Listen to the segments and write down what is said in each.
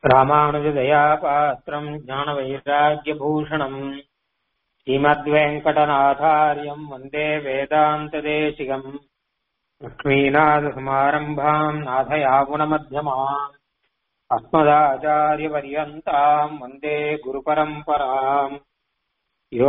ராமானுஜதயாபாத்திரம் ஞானவைராக்கியபூஷணம் ஸ்ரீமத்வேங்கடநாதாரியம் வந்தே வேதாந்ததேசிகம் லக்ஷ்மீநாதசமாரம்பாம் நாதயாகுணமத்தியமாம் அஸ்மதாச்சாரியபர்யந்தாம் வந்தே குருபரம்பராம் யோ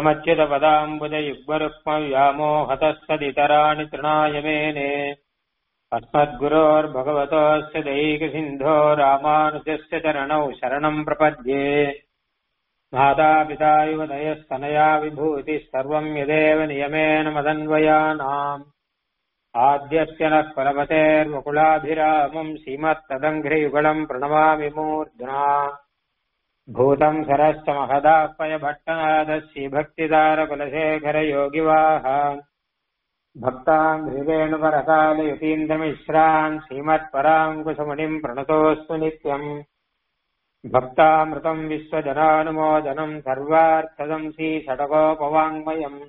नित्यमच्युतपदाम्बुजयुग्मरुक्मव्यामोहतस्तदितराणि तृणाय मेने अस्मद्गुरोर्भगवतोऽस्य दैकसिन्धो रामानुजस्य चरणौ शरणम् प्रपद्ये मातापिता युवदयस्तनया विभूतिः सर्वम् यदेव नियमेन मदन्वयानाम् आद्यस्य नः परमतेर्वकुलाभिरामम् श्रीमत्तदङ्घ्रियुगलम् प्रणमामि मूर्ध्ना भूतम् सरश्च महदापय भट्टनादस्य भक्तिदारकुलशेखरयोगिवाः भक्ताम् हृदेणुपरकालयतीन्द्रमिश्रान् श्रीमत्पराङ्कुशमुनिम् प्रणतोऽस्तु नित्यम् भक्तामृतम् विश्वजनानुमोदनम् सर्वार्थदम् श्रीषडगोपवाङ्मयम्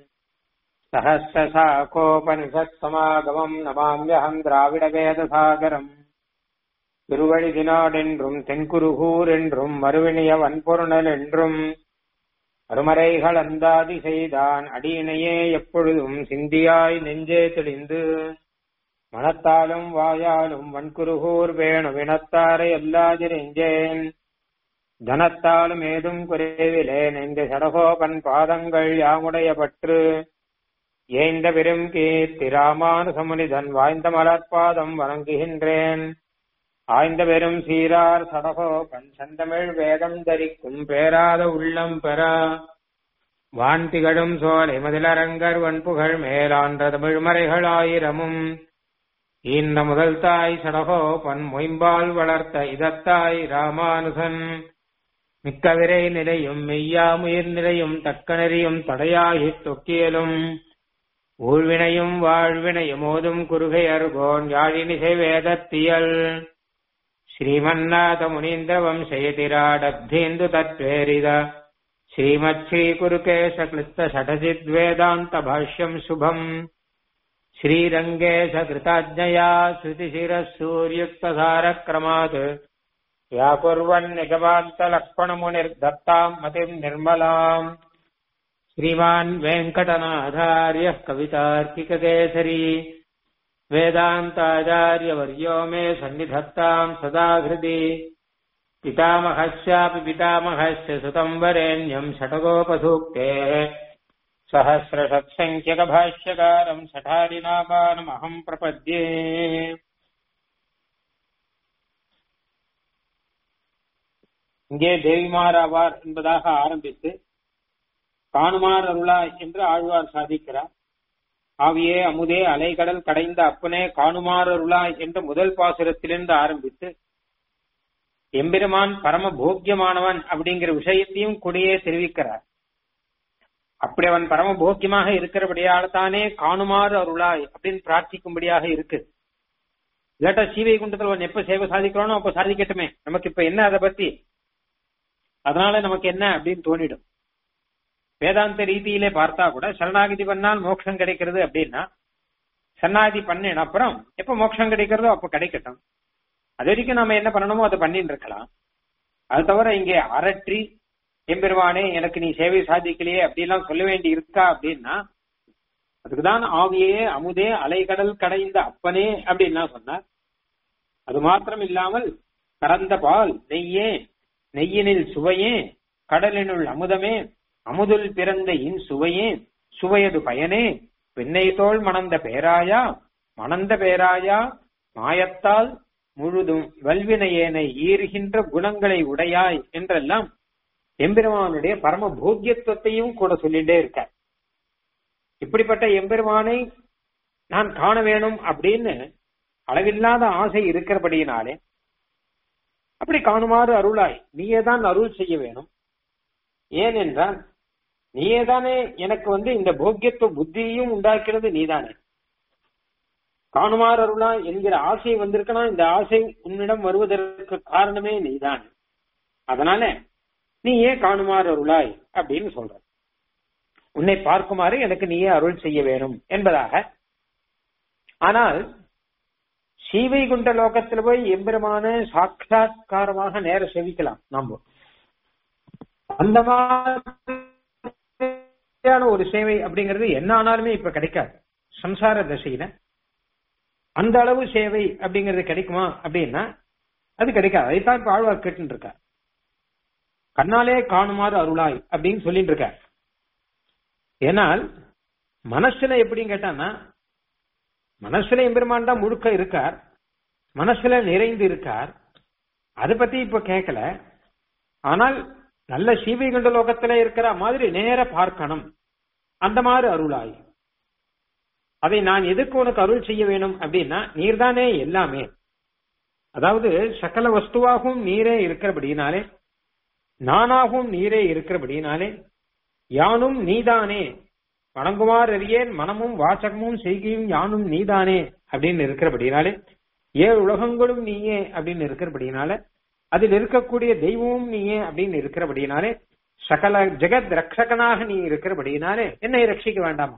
सहस्रशाखोपनिषत्समागमम् नमाम्यहम् द्राविडवेदसागरम् திருவழிதினாடென்றும் தென்குருகூர் என்றும் மறுவினிய வன்பொருணல் என்றும் அருமறைகள் அந்தாதி செய்தான் அடியினையே எப்பொழுதும் சிந்தியாய் நெஞ்சே தெளிந்து மனத்தாலும் வாயாலும் வன்குருகூர் வேணு வினத்தாரை எல்லாதிரெஞ்சேன் தனத்தாலும் ஏதும் குறைவிலேன் இந்த சடகோபன் பாதங்கள் யாமுடைய பற்று ஏந்த பெரும் கீர்த்தி ராமானுசமுனிதன் வாய்ந்த மலர்பாதம் வணங்குகின்றேன் ஆய்ந்த பெரும் சீரார் சடகோபன் செந்தமிழ் வேதம் தரிக்கும் பேராத உள்ளம் பெற வான் திகழும் சோலை மதிலரங்கர் வன்புகழ் மேலான்ற தமிழ்மறைகள் ஆயிரமும் இந்த முதல் தாய் சடகோபன் மொயம்பால் வளர்த்த இதத்தாய் ராமானுசன் மிக்க விரை நிலையும் மெய்யாமுயிர் நிலையும் தக்க நெறியும் தடையாகித் தொக்கியலும் ஊழ்வினையும் வாழ்வினையும் ஓதும் குறுகை அருகோன் யாழினிசை வேதத்தியல் श्रीमन्नाथ मुनीन्द्र वंशयतिराडब्धेन्दु तत्त्वेरिद श्रीमच्छ्रीकुरुकेश क्लिप्त षठजिद्वेदान्त भाष्यम् शुभम् श्रीरङ्गेश कृताज्ञया श्रुतिशिरः सूर्युक्तसारक्रमात् व्याकुर्वन्निगमान्तलक्ष्मणमुनिर्दत्ताम् मतिम् निर्मलाम् श्रीमान् वेङ्कटनाथार्यः कवितार्किककेसरी वेदान्ताचार्यवर्यो मे सन्निधत्ताम् सदा हृदि पितामहस्यापि पितामहस्य सुतम् वरेण्यम् षटगोपसूक्तेः सहस्रषट्सङ्ख्यकभाष्यकारम् सठारिनामानमहम् प्रपद्ये இங்கே தேவிமாராவார் என்பதாக ஆரம்பித்து காணுமார் அருளாய் என்று ஆழ்வார் சாதிக்கிறார் ஆவியே அமுதே அலைகடல் கடைந்த அப்பனே காணுமாறருளாய் என்ற முதல் பாசுரத்திலிருந்து ஆரம்பித்து எம்பெருமான் பரம போக்கியமானவன் அப்படிங்கிற விஷயத்தையும் கூடயே தெரிவிக்கிறார் அப்படி அவன் பரம போக்கியமாக இருக்கிறபடியால் தானே காணுமாறு அருளாய் அப்படின்னு பிரார்த்திக்கும்படியாக இருக்கு இல்லாட்டா சீவை குண்டத்தில் அவன் எப்ப சேவை சாதிக்கிறானோ அப்ப சாதிக்கட்டுமே நமக்கு இப்ப என்ன அதை பத்தி அதனால நமக்கு என்ன அப்படின்னு தோணிடும் வேதாந்த ரீதியிலே பார்த்தா கூட சரணாகதி பண்ணால் மோட்சம் கிடைக்கிறது அப்படின்னா சரணாகதி பண்ணின அப்புறம் எப்ப மோட்சம் கிடைக்கிறதோ அப்ப கிடைக்கட்டும் அது வரைக்கும் நம்ம என்ன பண்ணணுமோ அதை பண்ணிட்டு இருக்கலாம் அது தவிர இங்கே அரற்றி எம்பெருமானே எனக்கு நீ சேவை சாதிக்கலையே அப்படிலாம் சொல்ல வேண்டி இருக்கா அப்படின்னா அதுக்குதான் ஆவியே அமுதே அலைகடல் கடைந்த அப்பனே அப்படின்னா சொன்னார் அது மாத்திரம் இல்லாமல் கறந்த பால் நெய்யே நெய்யினில் சுவையே கடலினுள் அமுதமே அமுதுல் பிறந்த இன் சுவையே சுவையது பயனே பெண்ணை தோல் மணந்த பேராயா மணந்த பேராயா மாயத்தால் முழுதும் வல்வினையேனை ஈறுகின்ற குணங்களை உடையாய் என்றெல்லாம் எம்பெருமானுடைய பரம போக்கியத்துவத்தையும் கூட சொல்லிட்டே இருக்க இப்படிப்பட்ட எம்பெருமானை நான் காண வேணும் அப்படின்னு அளவில்லாத ஆசை இருக்கிறபடியினாலே அப்படி காணுமாறு அருளாய் நீயே தான் அருள் செய்ய வேணும் ஏனென்றால் நீயே தானே எனக்கு வந்து இந்த போக்கியத்துவ புத்தியையும் உண்டாக்கிறது நீதானே காணுமாறு அருளா என்கிற ஆசை வந்திருக்கனா இந்த ஆசை உன்னிடம் வருவதற்கு காரணமே நீதான் அதனால நீ ஏன் காணுமாறு அருளாய் அப்படின்னு சொல்ற உன்னை பார்க்குமாறு எனக்கு நீயே அருள் செய்ய வேணும் என்பதாக ஆனால் சீவைகுண்ட லோகத்துல போய் எம்பெருமான சாட்சாத்காரமாக நேர செவிக்கலாம் நாம அந்த மாதிரியான ஒரு சேவை அப்படிங்கிறது என்ன ஆனாலுமே இப்ப கிடைக்காது சம்சார தசையில அந்த அளவு சேவை அப்படிங்கிறது கிடைக்குமா அப்படின்னா அது கிடைக்காது அதைத்தான் இப்ப ஆழ்வார் கேட்டு இருக்கார் கண்ணாலே காணுமாறு அருளாய் அப்படின்னு சொல்லிட்டு இருக்கார் ஏனால் மனசுல எப்படின்னு கேட்டான்னா மனசுல எம்பெருமான் தான் முழுக்க இருக்கார் மனசுல நிறைந்து இருக்கார் அதை பத்தி இப்ப கேட்கல ஆனால் நல்ல சீவைகண்ட லோகத்துல இருக்கிற மாதிரி நேர பார்க்கணும் அந்த மாதிரி அருளாய் அதை நான் எதுக்கு உனக்கு அருள் செய்ய வேணும் அப்படின்னா நீர்தானே எல்லாமே அதாவது சகல வஸ்துவாகவும் நீரே இருக்கிறபடினாலே நானாகவும் நீரே இருக்கிறபடினாலே யானும் நீதானே வணங்குமாறு அறியேன் மனமும் வாசகமும் செய்கையும் யானும் நீதானே அப்படின்னு இருக்கிறபடினாலே ஏழு உலகங்களும் நீயே அப்படின்னு இருக்கிறபடினால அதில் இருக்கக்கூடிய தெய்வமும் நீயே அப்படின்னு இருக்கிறபடினாலே சகல ஜெகத் ரக்ஷகனாக நீ இருக்கிறபடினாலே என்னை ரட்சிக்க வேண்டாமா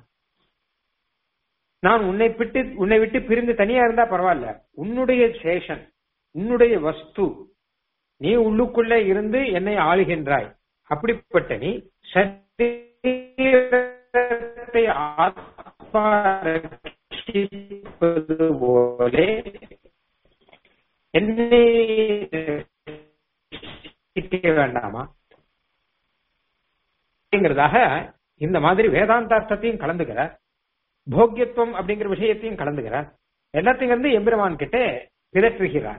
நான் உன்னை விட்டு உன்னை விட்டு பிரிந்து தனியா இருந்தா பரவாயில்ல உன்னுடைய சேஷன் உன்னுடைய வஸ்து நீ உள்ளுக்குள்ளே இருந்து என்னை ஆளுகின்றாய் அப்படிப்பட்ட நீ சரீரத்தை ஆத்மா ரட்சிப்பது போலே என்னை ரட்சிக்க வேண்டாமா அப்படிங்கிறதாக இந்த மாதிரி வேதாந்தார்த்தத்தையும் கலந்துக்கிறார் போக்கியத்துவம் அப்படிங்கிற விஷயத்தையும் கலந்துக்கிறார் எல்லாத்தையும் வந்து எம்பெருமான் கிட்ட பிதற்றுகிறார்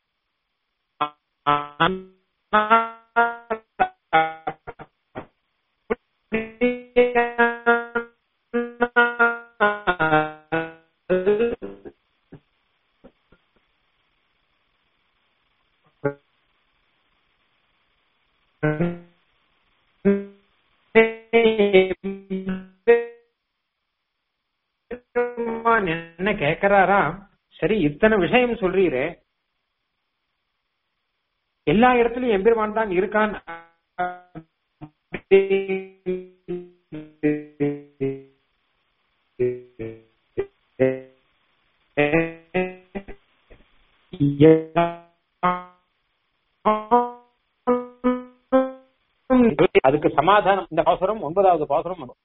என்ன கேக்குறாராம் சரி இத்தனை விஷயம் சொல்றீரே எல்லா இடத்துலயும் எம்பெருமான் தான் இருக்கான் அதுக்கு சமாதானம் இந்த பாசுரம் ஒன்பதாவது பாசுரம் வரும்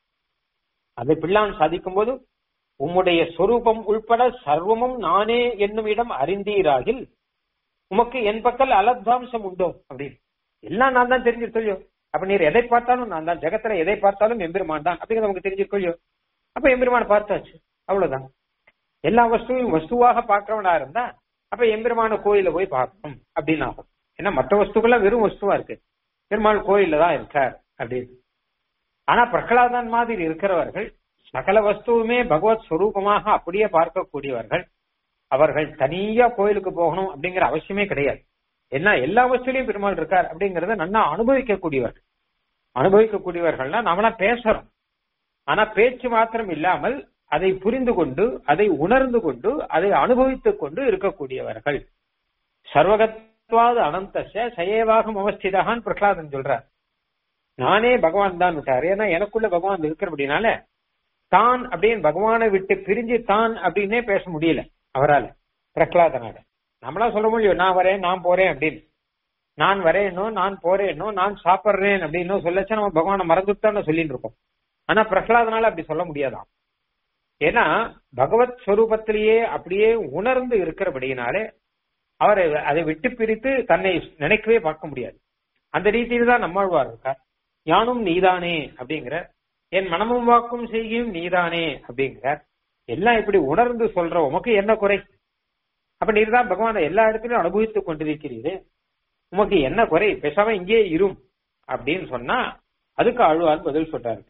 அதை பிள்ளான் சாதிக்கும் போது உம்முடைய சொரூபம் உள்பட சர்வமும் நானே என்னும் இடம் அறிந்தீராகில் உமக்கு என் பக்கல் அலத்வாம்சம் உண்டோ அப்படின்னு எல்லாம் நான் தான் தெரிஞ்சிருக்கொள்ளியோ அப்ப நீர் எதை பார்த்தாலும் நான் தான் ஜெகத்துல எதை பார்த்தாலும் எம்பெருமான் தான் அப்படிங்கிறது நமக்கு தெரிஞ்சிருக்கொள்ளியோ அப்ப எம்பெருமான் பார்த்தாச்சு அவ்வளவுதான் எல்லா வஸ்துவையும் வஸ்துவாக பார்க்கிறவனா இருந்தா அப்ப எம்பெருமான கோயில போய் பார்க்கணும் அப்படின்னு ஆகும் ஏன்னா மற்ற வஸ்துக்கள்லாம் வெறும் வஸ்துவா இருக்கு பெருமாள் கோயில்ல தான் இருக்கார் அப்படின்னு ஆனா பிரகலாதன் மாதிரி இருக்கிறவர்கள் சகல வஸ்துவுமே பகவத் ஸ்வரூபமாக அப்படியே பார்க்கக்கூடியவர்கள் அவர்கள் தனியா கோயிலுக்கு போகணும் அப்படிங்கிற அவசியமே கிடையாது ஏன்னா எல்லா வஸ்துலையும் பெருமாள் இருக்கார் அப்படிங்கறத நல்லா அனுபவிக்கக்கூடியவர்கள் அனுபவிக்கக்கூடியவர்கள்னா நாமெல்லாம் பேசுறோம் ஆனா பேச்சு மாத்திரம் இல்லாமல் அதை புரிந்து கொண்டு அதை உணர்ந்து கொண்டு அதை அனுபவித்துக் கொண்டு இருக்கக்கூடியவர்கள் சர்வகத்வாது அனந்தச சயேவாகம் அவஸ்திதான் பிரகலாதன் சொல்றார் நானே பகவான் தான் விட்டார் ஏன்னா எனக்குள்ள பகவான் இருக்கிறபடினால தான் அப்படின்னு பகவானை விட்டு பிரிஞ்சு தான் அப்படின்னே பேச முடியல அவரால் பிரகலாதனால நம்மளா சொல்ல முடியும் நான் வரேன் நான் போறேன் அப்படின்னு நான் வரேனோ நான் போறேனோ நான் சாப்பிடுறேன் அப்படின்னு சொல்லச்சா நம்ம பகவானை மறந்துட்டான்னு சொல்லிட்டு இருக்கோம் ஆனா பிரகலாதனால அப்படி சொல்ல முடியாதான் ஏன்னா பகவத் ஸ்வரூபத்திலேயே அப்படியே உணர்ந்து இருக்கிறபடியினாலே அவரை அதை விட்டு பிரித்து தன்னை நினைக்கவே பார்க்க முடியாது அந்த ரீதியில தான் நம்மாழ்வார் இருக்கார் யானும் நீதானே அப்படிங்கிற என் மனமும் வாக்கும் செய்யும் நீதானே அப்படிங்கிறார் எல்லாம் இப்படி உணர்ந்து சொல்ற உமக்கு என்ன குறை அப்ப நீர் தான் பகவானை எல்லா இடத்துலயும் அனுபவித்துக் கொண்டிருக்கிறீரு உமக்கு என்ன குறை பேசாம இங்கே இரும் அப்படின்னு சொன்னா அதுக்கு அழுவார் பதில் சொல்றாரு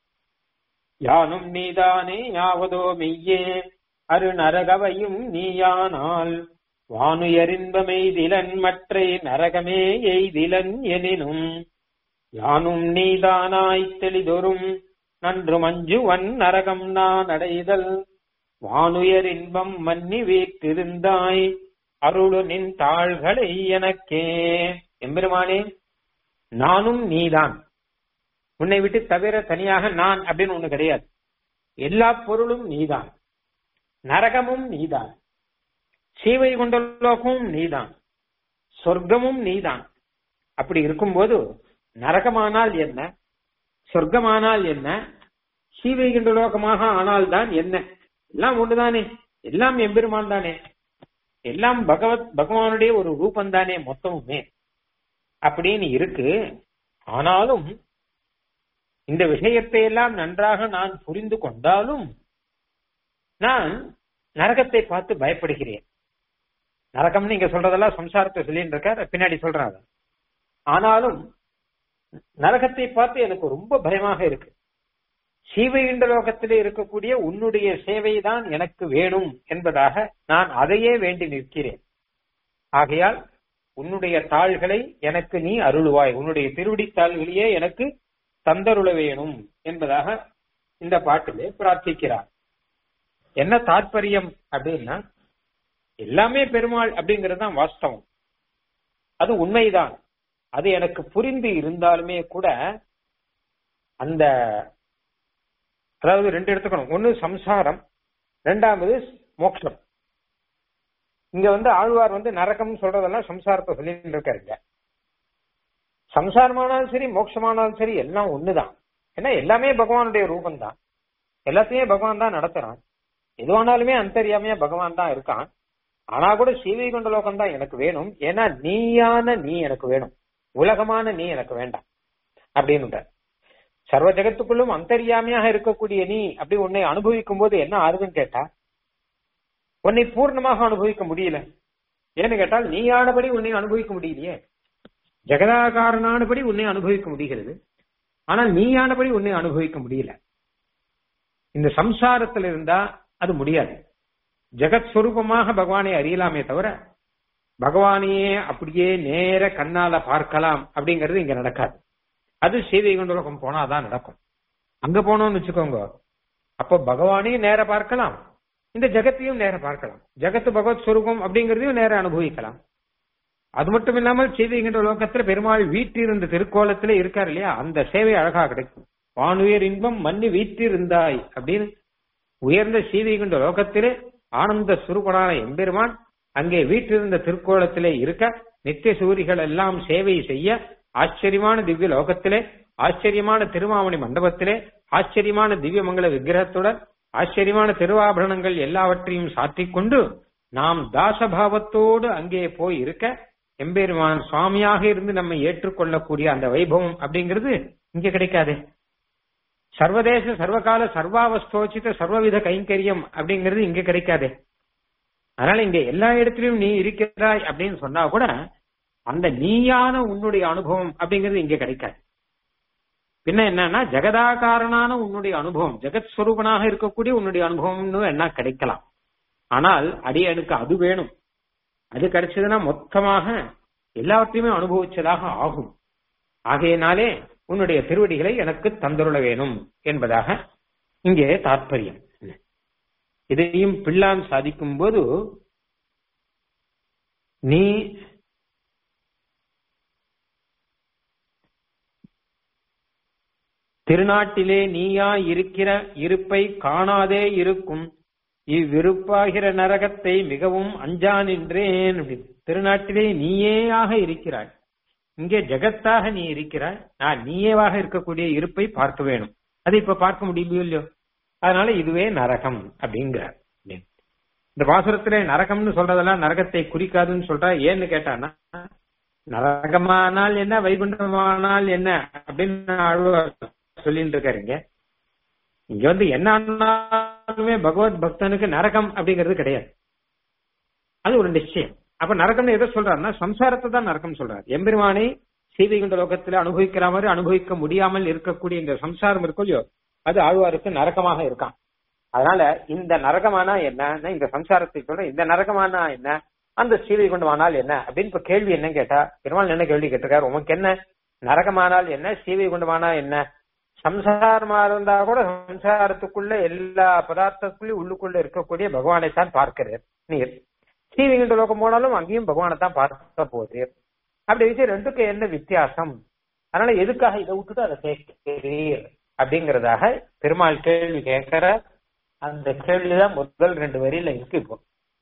யானும் நீதானே யாவதோ மெய்யே அரு நரகவையும் நீயானால் வானுயரின்பமெய்திலன் மற்றை நரகமே எய்திலன் எனினும் யானும் நீதானாய் தெளிதொரும் நன்று மஞ்சுவன் நரகம் நான் அடைதல் வானுயர் இன்பம் மன்னி வீட்டிருந்தாய் அருளு நின் தாள்களை எனக்கே எம்பெருமானே நானும் நீதான் உன்னை விட்டு தவிர தனியாக நான் அப்படின்னு ஒண்ணு கிடையாது எல்லா பொருளும் நீதான் நரகமும் நீதான் ஸ்ரீவைகுண்ட லோகமும் நீதான் சொர்க்கமும் நீதான் அப்படி இருக்கும்போது நரகமானால் என்ன சொர்க்கமானால் என்ன ஸ்ரீவைகுண்ட லோகமாக ஆனால் தான் என்ன எல்லாம் ஒண்ணுதானே எல்லாம் எம்பெருமான் தானே எல்லாம் பகவத் பகவானுடைய ஒரு ரூபம் தானே மொத்தமுமே அப்படின்னு இருக்கு ஆனாலும் இந்த விஷயத்தை எல்லாம் நன்றாக நான் புரிந்து கொண்டாலும் நான் நரகத்தை பார்த்து பயப்படுகிறேன் நரகம்னு நீங்க சொல்றதெல்லாம் சம்சாரத்தை சொல்லிட்டு இருக்கார் பின்னாடி சொல்றாங்க ஆனாலும் நரகத்தை பார்த்து எனக்கு ரொம்ப பயமாக இருக்கு சீவையுண்ட லோகத்திலே இருக்கக்கூடிய உன்னுடைய சேவை தான் எனக்கு வேணும் என்பதாக நான் அதையே வேண்டி நிற்கிறேன் ஆகையால் உன்னுடைய தாள்களை எனக்கு நீ அருளுவாய் உன்னுடைய திருவடி தாள்களையே எனக்கு தந்தருள வேணும் என்பதாக இந்த பாட்டிலே பிரார்த்திக்கிறார் என்ன தாற்பயம் அப்படின்னா எல்லாமே பெருமாள் அப்படிங்கிறது தான் வாஸ்தவம் அது உண்மைதான் அது எனக்கு புரிந்து இருந்தாலுமே கூட அந்த அதாவது ரெண்டு எடுத்துக்கணும் ஒன்னு சம்சாரம் ரெண்டாவது மோட்சம் இங்க வந்து ஆழ்வார் வந்து நரகம் சொல்றதெல்லாம் சம்சாரத்தை சொல்லிட்டு இருக்காருங்க சம்சாரமானாலும் சரி மோட்சமானாலும் சரி எல்லாம் ஒண்ணுதான் ஏன்னா எல்லாமே பகவானுடைய ரூபம் தான் எல்லாத்தையுமே பகவான் தான் நடத்துறான் எதுவானாலுமே அந்தரியாமையா பகவான் தான் இருக்கான் ஆனா கூட ஸ்ரீவைகுண்ட லோகம் தான் எனக்கு வேணும் ஏன்னா நீயான நீ எனக்கு வேணும் உலகமான நீ எனக்கு வேண்டாம் அப்படின்னு சர்வ ஜெகத்துக்குள்ளும் அந்தரியாமையாக இருக்கக்கூடிய நீ அப்படி உன்னை அனுபவிக்கும் போது என்ன ஆறுதுன்னு கேட்டா உன்னை பூர்ணமாக அனுபவிக்க முடியல ஏன்னு கேட்டால் நீயானபடி உன்னை அனுபவிக்க முடியலையே ஜெகதாகாரனானபடி உன்னை அனுபவிக்க முடிகிறது ஆனால் நீயானபடி உன்னை அனுபவிக்க முடியல இந்த சம்சாரத்தில் இருந்தா அது முடியாது ஜெகத் சுரூபமாக பகவானை அறியலாமே தவிர பகவானையே அப்படியே நேர கண்ணால பார்க்கலாம் அப்படிங்கிறது இங்க நடக்காது அது சீதைகுண்டலோகம் போனாதான் நடக்கும் அங்க போனோம்னு வச்சுக்கோங்க அப்போ பகவானையும் நேர பார்க்கலாம் இந்த ஜெகத்தையும் நேர பார்க்கலாம் ஜெகத்து பகவத் சுரூபம் அப்படிங்கறதையும் நேர அனுபவிக்கலாம் அது மட்டும் இல்லாமல் சீதைகின்ற லோகத்துல பெருமாள் வீட்டிருந்த திருக்கோலத்துல இருக்காரு இல்லையா அந்த சேவை அழகா கிடைக்கும் வானுயர் இன்பம் மண்ணு வீட்டிருந்தாய் அப்படின்னு உயர்ந்த சீதைகின்ற லோகத்திலே ஆனந்த சுரூபனான எம்பெருமான் அங்கே வீட்டிருந்த திருக்கோலத்திலே இருக்க நித்திய சூரிகள் எல்லாம் சேவை செய்ய ஆச்சரியமான திவ்ய லோகத்திலே ஆச்சரியமான திருமாமணி மண்டபத்திலே ஆச்சரியமான திவ்ய மங்கள விக்கிரகத்துடன் ஆச்சரியமான திருவாபரணங்கள் எல்லாவற்றையும் சாற்றிக் கொண்டு நாம் தாசபாவத்தோடு அங்கே போய் இருக்க எம்பெருமான் சுவாமியாக இருந்து நம்மை ஏற்றுக்கொள்ளக்கூடிய அந்த வைபவம் அப்படிங்கிறது இங்க கிடைக்காது சர்வதேச சர்வகால சர்வாவஸ்தோச்சித சர்வவித கைங்கரியம் அப்படிங்கிறது இங்க கிடைக்காது அதனால இங்க எல்லா இடத்திலும் நீ இருக்கிறாய் அப்படின்னு சொன்னா கூட அந்த நீயான உன்னுடைய அனுபவம் அப்படிங்கிறது இங்க கிடைக்காது பின்ன என்னன்னா ஜெகதாகாரனான உன்னுடைய அனுபவம் ஜெகத் ஸ்வரூபனாக இருக்கக்கூடிய உன்னுடைய அனுபவம்னு என்ன கிடைக்கலாம் ஆனால் அடியனுக்கு அது வேணும் அது கிடைச்சதுன்னா மொத்தமாக எல்லாவற்றையுமே அனுபவிச்சதாக ஆகும் ஆகையினாலே உன்னுடைய திருவடிகளை எனக்கு தந்துருள வேணும் என்பதாக இங்கே தாற்பயம் இதையும் பிள்ளான் சாதிக்கும் போது நீ திருநாட்டிலே நீயா இருக்கிற இருப்பை காணாதே இருக்கும் இவ்விருப்பாகிற நரகத்தை மிகவும் அஞ்சா நின்றேன் அப்படின்னு திருநாட்டிலே நீயேயாக இருக்கிறாய் இங்கே ஜெகத்தாக நீ இருக்கிறாய் நான் நீயேவாக இருக்கக்கூடிய இருப்பை பார்க்க வேணும் அது இப்ப பார்க்க முடியலையோ இல்லையோ அதனால இதுவே நரகம் அப்படிங்கிறார் இந்த பாசுரத்திலே நரகம்னு சொல்றதெல்லாம் நரகத்தை குறிக்காதுன்னு சொல்றா ஏன்னு கேட்டானா நரகமானால் என்ன வைகுண்டமானால் என்ன அப்படின்னு ஆழ்வார் சொல்லிட்டு இருக்காருங்க இங்க வந்து என்ன ஆனாலுமே பகவத் பக்தனுக்கு நரகம் அப்படிங்கிறது கிடையாது அது ஒரு நிச்சயம் அப்ப நரகம்னு எதை சொல்றாருன்னா சம்சாரத்தை தான் நரகம் சொல்றாரு எம்பெருமானை சீதைகுண்ட லோகத்துல அனுபவிக்கிற மாதிரி அனுபவிக்க முடியாமல் இருக்கக்கூடிய இந்த சம்சாரம் இருக்கும் இல்லையோ அது ஆழ்வாருக்கு நரகமாக இருக்கான் அதனால இந்த நரகமானா என்ன இந்த சம்சாரத்தை சொல்ற இந்த நரகமானா என்ன அந்த சீதை கொண்டுமானால் என்ன அப்படின்னு இப்ப கேள்வி என்ன கேட்டா பெருமாள் என்ன கேள்வி கேட்டிருக்காரு உமக்கு என்ன நரகமானால் என்ன சீவை கொண்டுமானா என்ன சம்சாரமா இருந்தா கூட சம்சாரத்துக்குள்ள எல்லா பதார்த்தத்துக்குள்ளயும் உள்ளுக்குள்ள இருக்கக்கூடிய பகவானை தான் பார்க்கிறார் நீர் சீவிகின்ற லோகம் போனாலும் அங்கேயும் பகவானை தான் பார்க்க போகுது அப்படி வச்சு ரெண்டுக்கு என்ன வித்தியாசம் அதனால எதுக்காக இதை விட்டுட்டு அதை கேட்கிறீர் அப்படிங்கறதாக பெருமாள் கேள்வி கேட்கிற அந்த கேள்விதான் முதல் ரெண்டு வரியில இருக்கு இப்போ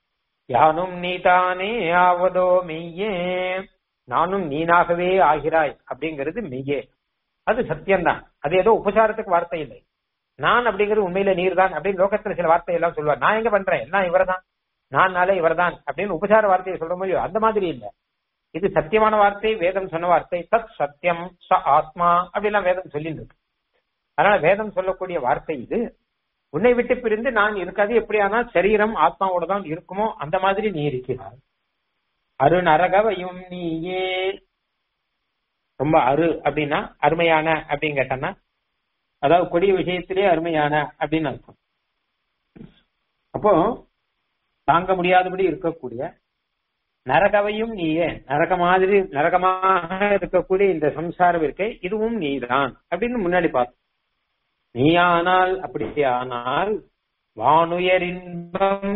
யானும் நீதானே ஆவதோ மெய்யே நானும் நீனாகவே ஆகிறாய் அப்படிங்கிறது மெய்யே அது சத்தியம்தான் அது ஏதோ உபசாரத்துக்கு வார்த்தை இல்லை நான் அப்படிங்கிறது உண்மையில நீர் தான் அப்படின்னு லோகத்துல சில வார்த்தை எல்லாம் சொல்லுவார் நான் எங்க பண்றேன் எல்லாம் இவர்தான் நான் நாளே இவர்தான் அப்படின்னு உபசார வார்த்தையை சொல்ற முடியும் அந்த மாதிரி இல்ல இது சத்தியமான வார்த்தை வேதம் சொன்ன வார்த்தை தத் சத்தியம் ச ஆத்மா அப்படிலாம் வேதம் சொல்லிட்டு இருக்கு அதனால வேதம் சொல்லக்கூடிய வார்த்தை இது உன்னை விட்டு பிரிந்து நான் இருக்காது எப்படியானா சரீரம் ஆத்மாவோட தான் இருக்குமோ அந்த மாதிரி நீ இருக்கிறாய் அரு நரகவையும் நீயே ரொம்ப அரு அப்படின்னா அருமையான அப்படின்னு கேட்டனா அதாவது கொடிய விஷயத்திலே அருமையான அப்படின்னு அர்த்தம் அப்போ தாங்க முடியாதபடி இருக்கக்கூடிய நரகவையும் நீயே நரக மாதிரி நரகமாக இருக்கக்கூடிய இந்த சம்சாரம் இருக்கே இதுவும் நீதான் அப்படின்னு முன்னாடி பார்த்தோம் நீயானால் அப்படி ஆனால் வானுயர் இன்பம்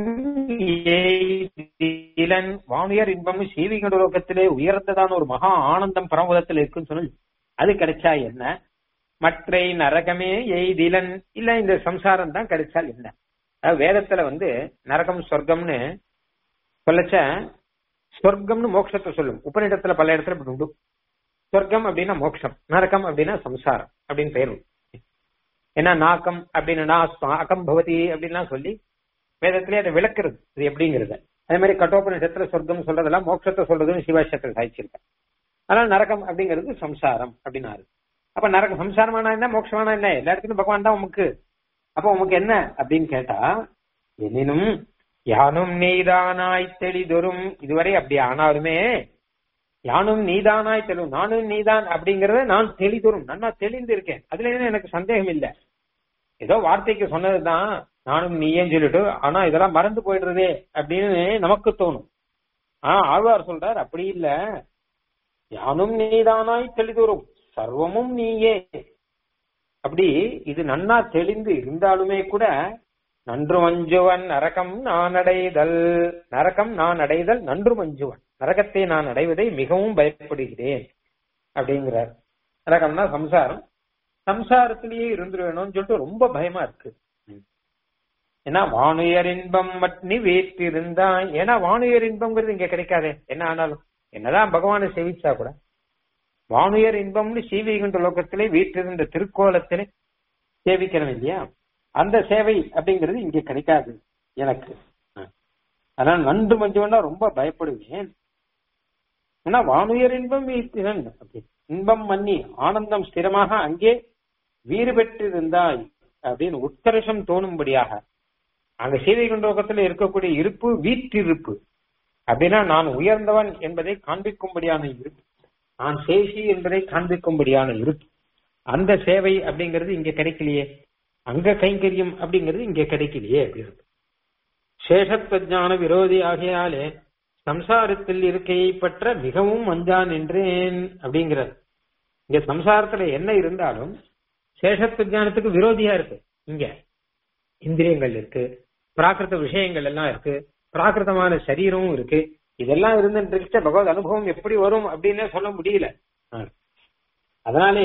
எய்திலன் வானுயர் இன்பம் சீவிகண்ட லோகத்திலே உயர்ந்ததான ஒரு மகா ஆனந்தம் பரமபதத்தில் இருக்குன்னு சொன்னது அது கிடைச்சா என்ன மற்றை நரகமே எய்திலன் இல்ல இந்த சம்சாரம் தான் கிடைச்சால் என்ன அதாவது வேதத்துல வந்து நரகம் சொர்க்கம்னு சொல்லச்ச சொர்க்கம்னு மோட்சத்தை சொல்லும் உபநிடத்துல பல இடத்துல இப்படி உண்டு சொர்க்கம் அப்படின்னா மோட்சம் நரகம் அப்படின்னா சம்சாரம் அப்படின்னு பெயர் உண்டு ஏன்னா நாக்கம் அப்படின்னு அகம் பவதி அப்படின்லாம் சொல்லி வேதத்திலே அதை விளக்குறது இது எப்படிங்கிறது அதே மாதிரி கட்டோபனிஷத்துல சொர்க்கம் சொல்றதெல்லாம் மோட்சத்தை சொல்றதுன்னு சிவாஷத்தில் சாய்ச்சிருக்கேன் அதனால நரகம் அப்படிங்கிறது சம்சாரம் அப்படின்னாரு அப்ப நரகம் சம்சாரமான என்ன மோட்சமான என்ன எல்லா இடத்துலயும் பகவான் தான் உமக்கு அப்ப உமக்கு என்ன அப்படின்னு கேட்டா எனினும் யானும் நீதானாய் தெளிதொரும் இதுவரை அப்படி ஆனாலுமே யானும் நீதானாய் தெளிவும் நானும் நீதான் அப்படிங்கறத நான் தெளிதொரும் நான் தெளிந்து இருக்கேன் அதுல என்ன எனக்கு சந்தேகம் இல்லை ஏதோ வார்த்தைக்கு சொன்னதுதான் நானும் நீயேன்னு சொல்லிட்டு ஆனா இதெல்லாம் மறந்து போயிடுறதே அப்படின்னு நமக்கு தோணும் ஆனா ஆழ்வார் சொல்றார் அப்படி இல்ல யானும் நீதானாய் தெளிதொரும் சர்வமும் நீயே அப்படி இது நன்னா தெளிந்து இருந்தாலுமே கூட நன்று மஞ்சுவன் நரகம் நான் அடைதல் நரகம் நான் அடைதல் நன்று மஞ்சுவன் நரகத்தை நான் அடைவதை மிகவும் பயப்படுகிறேன் அப்படிங்கிறார் நரகம்னா சம்சாரம் சம்சாரத்திலேயே இருந்துருவேணும்னு சொல்லிட்டு ரொம்ப பயமா இருக்கு ஏன்னா வானுயர் இன்பம் மட்னி வேற்றிருந்தா ஏன்னா வானுயர் இன்பம்ங்கிறது இங்க கிடைக்காதே என்ன ஆனாலும் என்னதான் பகவானை சேவிச்சா கூட வானுயர் இன்பம்னு சீவிகின்ற லோகத்திலே வீற்றிருந்த திருக்கோலத்திலே சேவிக்கணும் இல்லையா அந்த சேவை அப்படிங்கிறது இங்க கிடைக்காது எனக்கு அதனால நன்று மஞ்சவனா ரொம்ப பயப்படுவேன் ஏன்னா வானுயர் இன்பம் வீட்டினன் அப்படி இன்பம் மன்னி ஆனந்தம் ஸ்திரமாக அங்கே வீறு பெற்றிருந்தாய் அப்படின்னு உத்தரசம் தோணும்படியாக அங்க சீதை குண்டோகத்துல இருக்கக்கூடிய இருப்பு வீற்றிருப்பு அப்படின்னா நான் உயர்ந்தவன் என்பதை காண்பிக்கும்படியான இருப்பு நான் சேஷி என்பதை காண்பிக்கும்படியான இருப்பு அந்த சேவை அப்படிங்கிறது இங்க கிடைக்கலையே அங்க கைங்கரியம் அப்படிங்கிறது இங்க கிடைக்கலையே அப்படின்னு சேஷத்வஜான விரோதி ஆகையாலே சம்சாரத்தில் இருக்கையை பற்ற மிகவும் அஞ்சான் என்றேன் அப்படிங்கிறார் இங்க சம்சாரத்துல என்ன இருந்தாலும் சேஷத்வஜானத்துக்கு விரோதியா இருக்கு இங்க இந்திரியங்கள் இருக்கு பிராகிருத விஷயங்கள் எல்லாம் இருக்கு பிராகிருதமான சரீரமும் இருக்கு இதெல்லாம் இருந்துட்டு பகவத் அனுபவம் எப்படி வரும் அப்படின்னு சொல்ல முடியல அதனாலே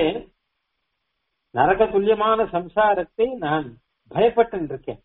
நரக துல்லியமான சம்சாரத்தை நான் பயப்பட்டு இருக்கேன்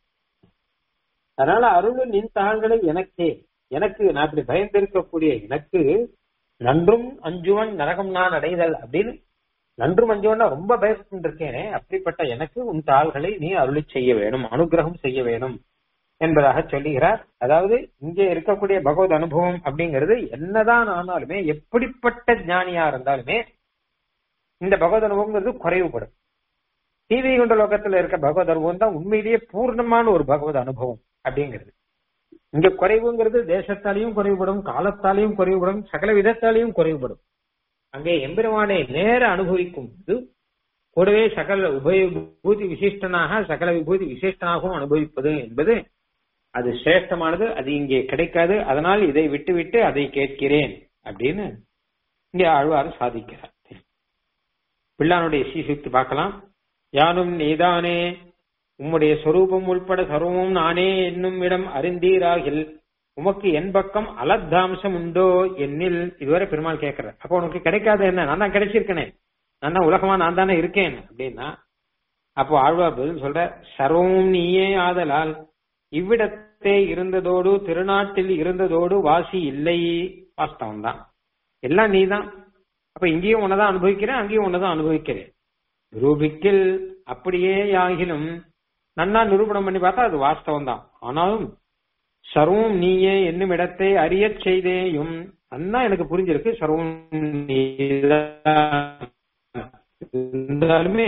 அதனால அருள் நின் தாள்களை எனக்கே எனக்கு நான் இப்படி பயந்திருக்கக்கூடிய எனக்கு நன்றும் அஞ்சுவன் நரகம் நான் அடைதல் அப்படின்னு நன்றும் அஞ்சுவன் ரொம்ப பயப்பட்டு இருக்கேனே அப்படிப்பட்ட எனக்கு உன் தாள்களை நீ அருளி செய்ய வேணும் அனுகிரகம் செய்ய வேணும் என்பதாக சொல்லுகிறார் அதாவது இங்கே இருக்கக்கூடிய பகவத் அனுபவம் அப்படிங்கிறது என்னதான் ஆனாலுமே எப்படிப்பட்ட ஞானியா இருந்தாலுமே இந்த பகவத் அனுபவங்கிறது குறைவுபடும் டிவி கொண்ட லோகத்துல இருக்க பகவத் அனுபவம் தான் உண்மையிலேயே பூர்ணமான ஒரு பகவத் அனுபவம் அப்படிங்கிறது இங்க குறைவுங்கிறது தேசத்தாலையும் குறைவுபடும் காலத்தாலையும் குறைவுபடும் சகல விதத்தாலையும் குறைவுபடும் அங்கே எம்பெருமானை நேர அனுபவிக்கும் போது கூடவே சகல உபய விபூதி விசிஷ்டனாக சகல விபூதி விசிஷ்டனாகவும் அனுபவிப்பது என்பது அது சிரேஷ்டமானது அது இங்கே கிடைக்காது அதனால் இதை விட்டு விட்டு அதை கேட்கிறேன் அப்படின்னு இங்கே ஆழ்வார் சாதிக்கிறார் பிள்ளானுடைய சீசுக்தி பார்க்கலாம் யானும் நீதானே உம்முடைய சொரூபம் உள்பட சர்வமும் நானே என்னும் இடம் அறிந்தீராகில் உமக்கு என் பக்கம் அலத்தாம்சம் உண்டோ என்னில் இதுவரை பெருமாள் கேட்கிற அப்போ உனக்கு கிடைக்காத என்ன நான் தான் கிடைச்சிருக்கனே நான் தான் உலகமா நான் தானே இருக்கேன் அப்படின்னா அப்போ ஆழ்வார் பதில் சொல்ற சர்வமும் நீயே ஆதலால் இவ்விடத்து என்னிடத்தே இருந்ததோடு திருநாட்டில் இருந்ததோடு வாசி இல்லை வாஸ்தவம் தான் எல்லாம் நீதான் அப்ப இங்கேயும் உன்னதான் அனுபவிக்கிறேன் அங்கேயும் உன்னதான் அனுபவிக்கிறேன் நிரூபிக்கில் அப்படியே ஆகிலும் நன்னா நிரூபணம் பண்ணி பார்த்தா அது வாஸ்தவம் தான் ஆனாலும் சர்வம் நீயே என்னும் இடத்தை அறியச் செய்தேயும் அண்ணா எனக்கு புரிஞ்சிருக்கு சர்வம் நீதான். இருந்தாலுமே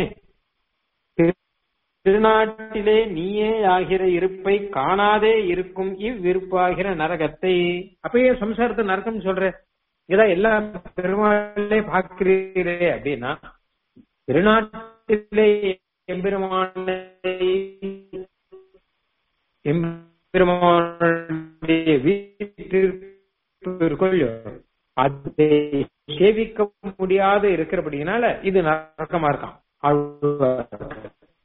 திருநாட்டிலே நீயே ஆகிற இருப்பை காணாதே இருக்கும் இவ்விருப்பாகிற நரகத்தை அப்பயே சம்சாரத்தை நரகம் சொல்ற இதான் எல்லா பெருமாளே பார்க்கிறீரே அப்படின்னா திருநாட்டிலே எம்பெருமானை எம்பெருமானுடைய வீட்டிற்குள் அதை சேவிக்க முடியாத இருக்கிறபடினால இது நரக்கமா இருக்கான் ஆழ்வார்.